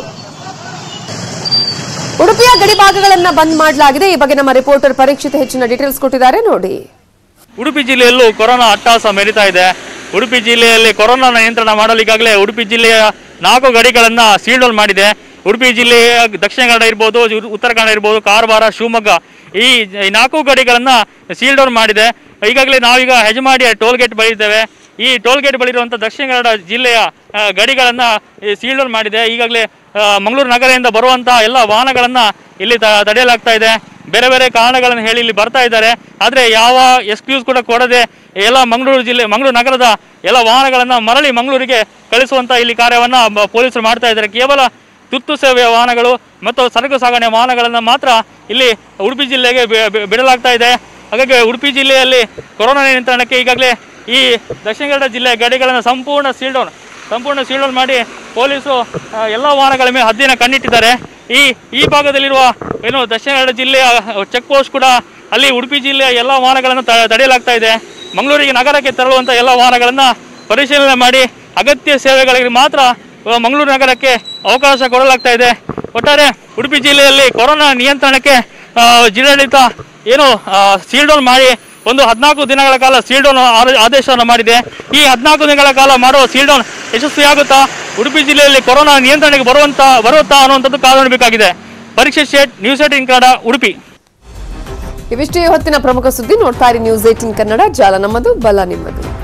ಉಡುಪಿಯ ಗಡಿ ಭಾಗಗಳನ್ನ ಬಂದ್ ಮಾಡಲಾಗಿದೆ ಈ ಬಗ್ಗೆ ನಮ್ಮ ರಿಪೋರ್ಟರ್ ಪರೀಕ್ಷಿತ ಹೆಚ್ಚಿನ ಡೀಟೇಲ್ಸ್ ಕೊಟ್ಟಿದ್ದಾರೆ ನೋಡಿ ಉಡುಪಿ ಜಿಲ್ಲೆಯಲ್ಲೂ ಕೊರೋನಾ ಅಟ್ಟಹಾಸ ಮೆರಿತಾ ಇದೆ ಉಡುಪಿ ಜಿಲ್ಲೆಯಲ್ಲಿ ಕೊರೋನಾ ನಿಯಂತ್ರಣ ಮಾಡಲು ಈಗಾಗಲೇ ಉಡುಪಿ ಜಿಲ್ಲೆಯ ನಾಲ್ಕು ಗಡಿಗಳನ್ನ ಸೀಲ್ ಡೌನ್ ಮಾಡಿದೆ ಉಡುಪಿ ಜಿಲ್ಲೆಯ ದಕ್ಷಿಣ ಕನ್ನಡ ಇರ್ಬೋದು ಉ- ಉತ್ತರ ಕನ್ನಡ ಇರ್ಬೋದು ಕಾರವಾರ ಶಿವಮೊಗ್ಗ ಈ ಈ ನಾಲ್ಕು ಗಡಿಗಳನ್ನ ಸೀಲ್ ಡೌನ್ ಮಾಡಿದೆ ಈಗಾಗಲೇ ನಾವೀಗ ಹೆಜಮಾಡಿಯ ಟೋಲ್ ಗೇಟ್ ಬಳಿ ಇದ್ದೇವೆ ಈ ಟೋಲ್ ಗೇಟ್ ಬಳಿ ಇರುವಂಥ ದಕ್ಷಿಣ ಕನ್ನಡ ಜಿಲ್ಲೆಯ ಆ, ಗಡಿಗಳನ್ನ ಸೀಲ್ ಡೌನ್ ಮಾಡಿದೆ ಈಗಾಗಲೇ ಆ, ಮಂಗಳೂರು ನಗರದಿಂದ ಬರುವಂತಹ ಎಲ್ಲ ವಾಹನಗಳನ್ನ ಇಲ್ಲಿ ತ- ತಡೆಯಲಾಗ್ತಾ ಇದೆ ಬೇರೆ ಬೇರೆ ಕಾರಣಗಳನ್ನು ಹೇಳಿ ಇಲ್ಲಿ ಬರ್ತಾ ಇದ್ದಾರೆ ಆದರೆ ಯಾವ ಎಕ್ಸ್ಕ್ಯೂಸ್ ಕೂಡ ಕೊಡದೆ ಎಲ್ಲ ಮಂಗಳೂರು ಜಿಲ್ಲೆ ಮಂಗಳೂರು ನಗರದ ಎಲ್ಲ ವಾಹನಗಳನ್ನು ಮರಳಿ ಮಂಗಳೂರಿಗೆ ಕಳಿಸುವಂತ ಇಲ್ಲಿ ಕಾರ್ಯವನ್ನ ಬ- ಪೊಲೀಸರು ಮಾಡ್ತಾ ಇದ್ದಾರೆ ಕೇವಲ ತುರ್ತು ಸೇವೆಯ ವಾಹನಗಳು ಮತ್ತು ಸರಕು ಸಾಗಣೆ ವಾಹನಗಳನ್ನು ಮಾತ್ರ ಇಲ್ಲಿ ಉಡುಪಿ ಜಿಲ್ಲೆಗೆ ಬಿ- ಬಿ- ಬಿಡಲಾಗ್ತಾ ಇದೆ ಹಾಗಾಗಿ ಉಡುಪಿ ಜಿಲ್ಲೆಯಲ್ಲಿ ಕೊರೋನಾ ನಿಯಂತ್ರಣಕ್ಕೆ ಈಗಾಗಲೇ ಈ ದಕ್ಷಿಣ ಕನ್ನಡ ಜಿಲ್ಲೆಯ ಗಡಿಗಳನ್ನು ಸಂಪೂರ್ಣ ಸೀಲ್ ಡೌನ್ ಸಂಪೂರ್ಣ ಸೀಲ್ ಡೌನ್ ಮಾಡಿ ಪೊಲೀಸರು ಆ, ಎಲ್ಲ ವಾಹನಗಳ ಮೇಲೆ ಹದ್ದಿನ ಕಣ್ಣಿಟ್ಟಿದ್ದಾರೆ ಈ ಈ ಭಾಗದಲ್ಲಿರುವ ಏನು ದಕ್ಷಿಣ ಕನ್ನಡ ಜಿಲ್ಲೆಯ ಚೆಕ್ ಪೋಸ್ಟ್ ಕೂಡ ಅಲ್ಲಿ ಉಡುಪಿ ಜಿಲ್ಲೆಯ ಎಲ್ಲ ವಾಹನಗಳನ್ನು ತ- ತಡೆಯಲಾಗ್ತಾ ಇದೆ ಮಂಗಳೂರಿಗೆ ನಗರಕ್ಕೆ ತೆರಳುವಂಥ ಎಲ್ಲ ವಾಹನಗಳನ್ನು ಪರಿಶೀಲನೆ ಮಾಡಿ ಅಗತ್ಯ ಸೇವೆಗಳಿಗೆ ಮಾತ್ರ ಆ, ಮಂಗಳೂರು ನಗರಕ್ಕೆ ಅವಕಾಶ ಕೊಡಲಾಗ್ತಾ ಇದೆ ಒಟ್ಟಾರೆ ಉಡುಪಿ ಜಿಲ್ಲೆಯಲ್ಲಿ ಕೊರೋನಾ ನಿಯಂತ್ರಣಕ್ಕೆ ಆ, ಜಿಲ್ಲಾಡಳಿತ ಏನು ಸೀಲ್ ಡೌನ್ ಮಾಡಿ ಒಂದು ಹದಿನಾಲ್ಕು ದಿನಗಳ ಕಾಲ ಸೀಲ್ ಡೌನ್ ಆದೇಶವನ್ನು ಮಾಡಿದೆ ಈ ಹದಿನಾಲ್ಕು ದಿನಗಳ ಕಾಲ ಮಾಡುವ ಸೀಲ್ ಡೌನ್ ಯಶಸ್ವಿಯಾಗುತ್ತಾ ಉಡುಪಿ ಜಿಲ್ಲೆಯಲ್ಲಿ ಕೊರೋನಾ ನಿಯಂತ್ರಣಕ್ಕೆ ಬರುವಂತ ಬರುತ್ತಾ ಅನ್ನುವಂಥದ್ದು ಕಾದು ನೋಡಬೇಕಾಗಿದೆ ಪರೀಕ್ಷೆ ಶೇಟ್ ನ್ಯೂಸ್ ಏಟಿನ್ ಕನ್ನಡ ಉಡುಪಿ ಇವಿಷ್ಟೇ ಹೊತ್ತಿನ ಪ್ರಮುಖ ಸುದ್ದಿ ನೋಡ್ತಾ ಇರಿ ನ್ಯೂಸ್ ಏಟಿನ್ ಕನ್ನಡ ಜಾಲ ನಮ್ಮದು ಬಲ ನಿಮ್ಮದು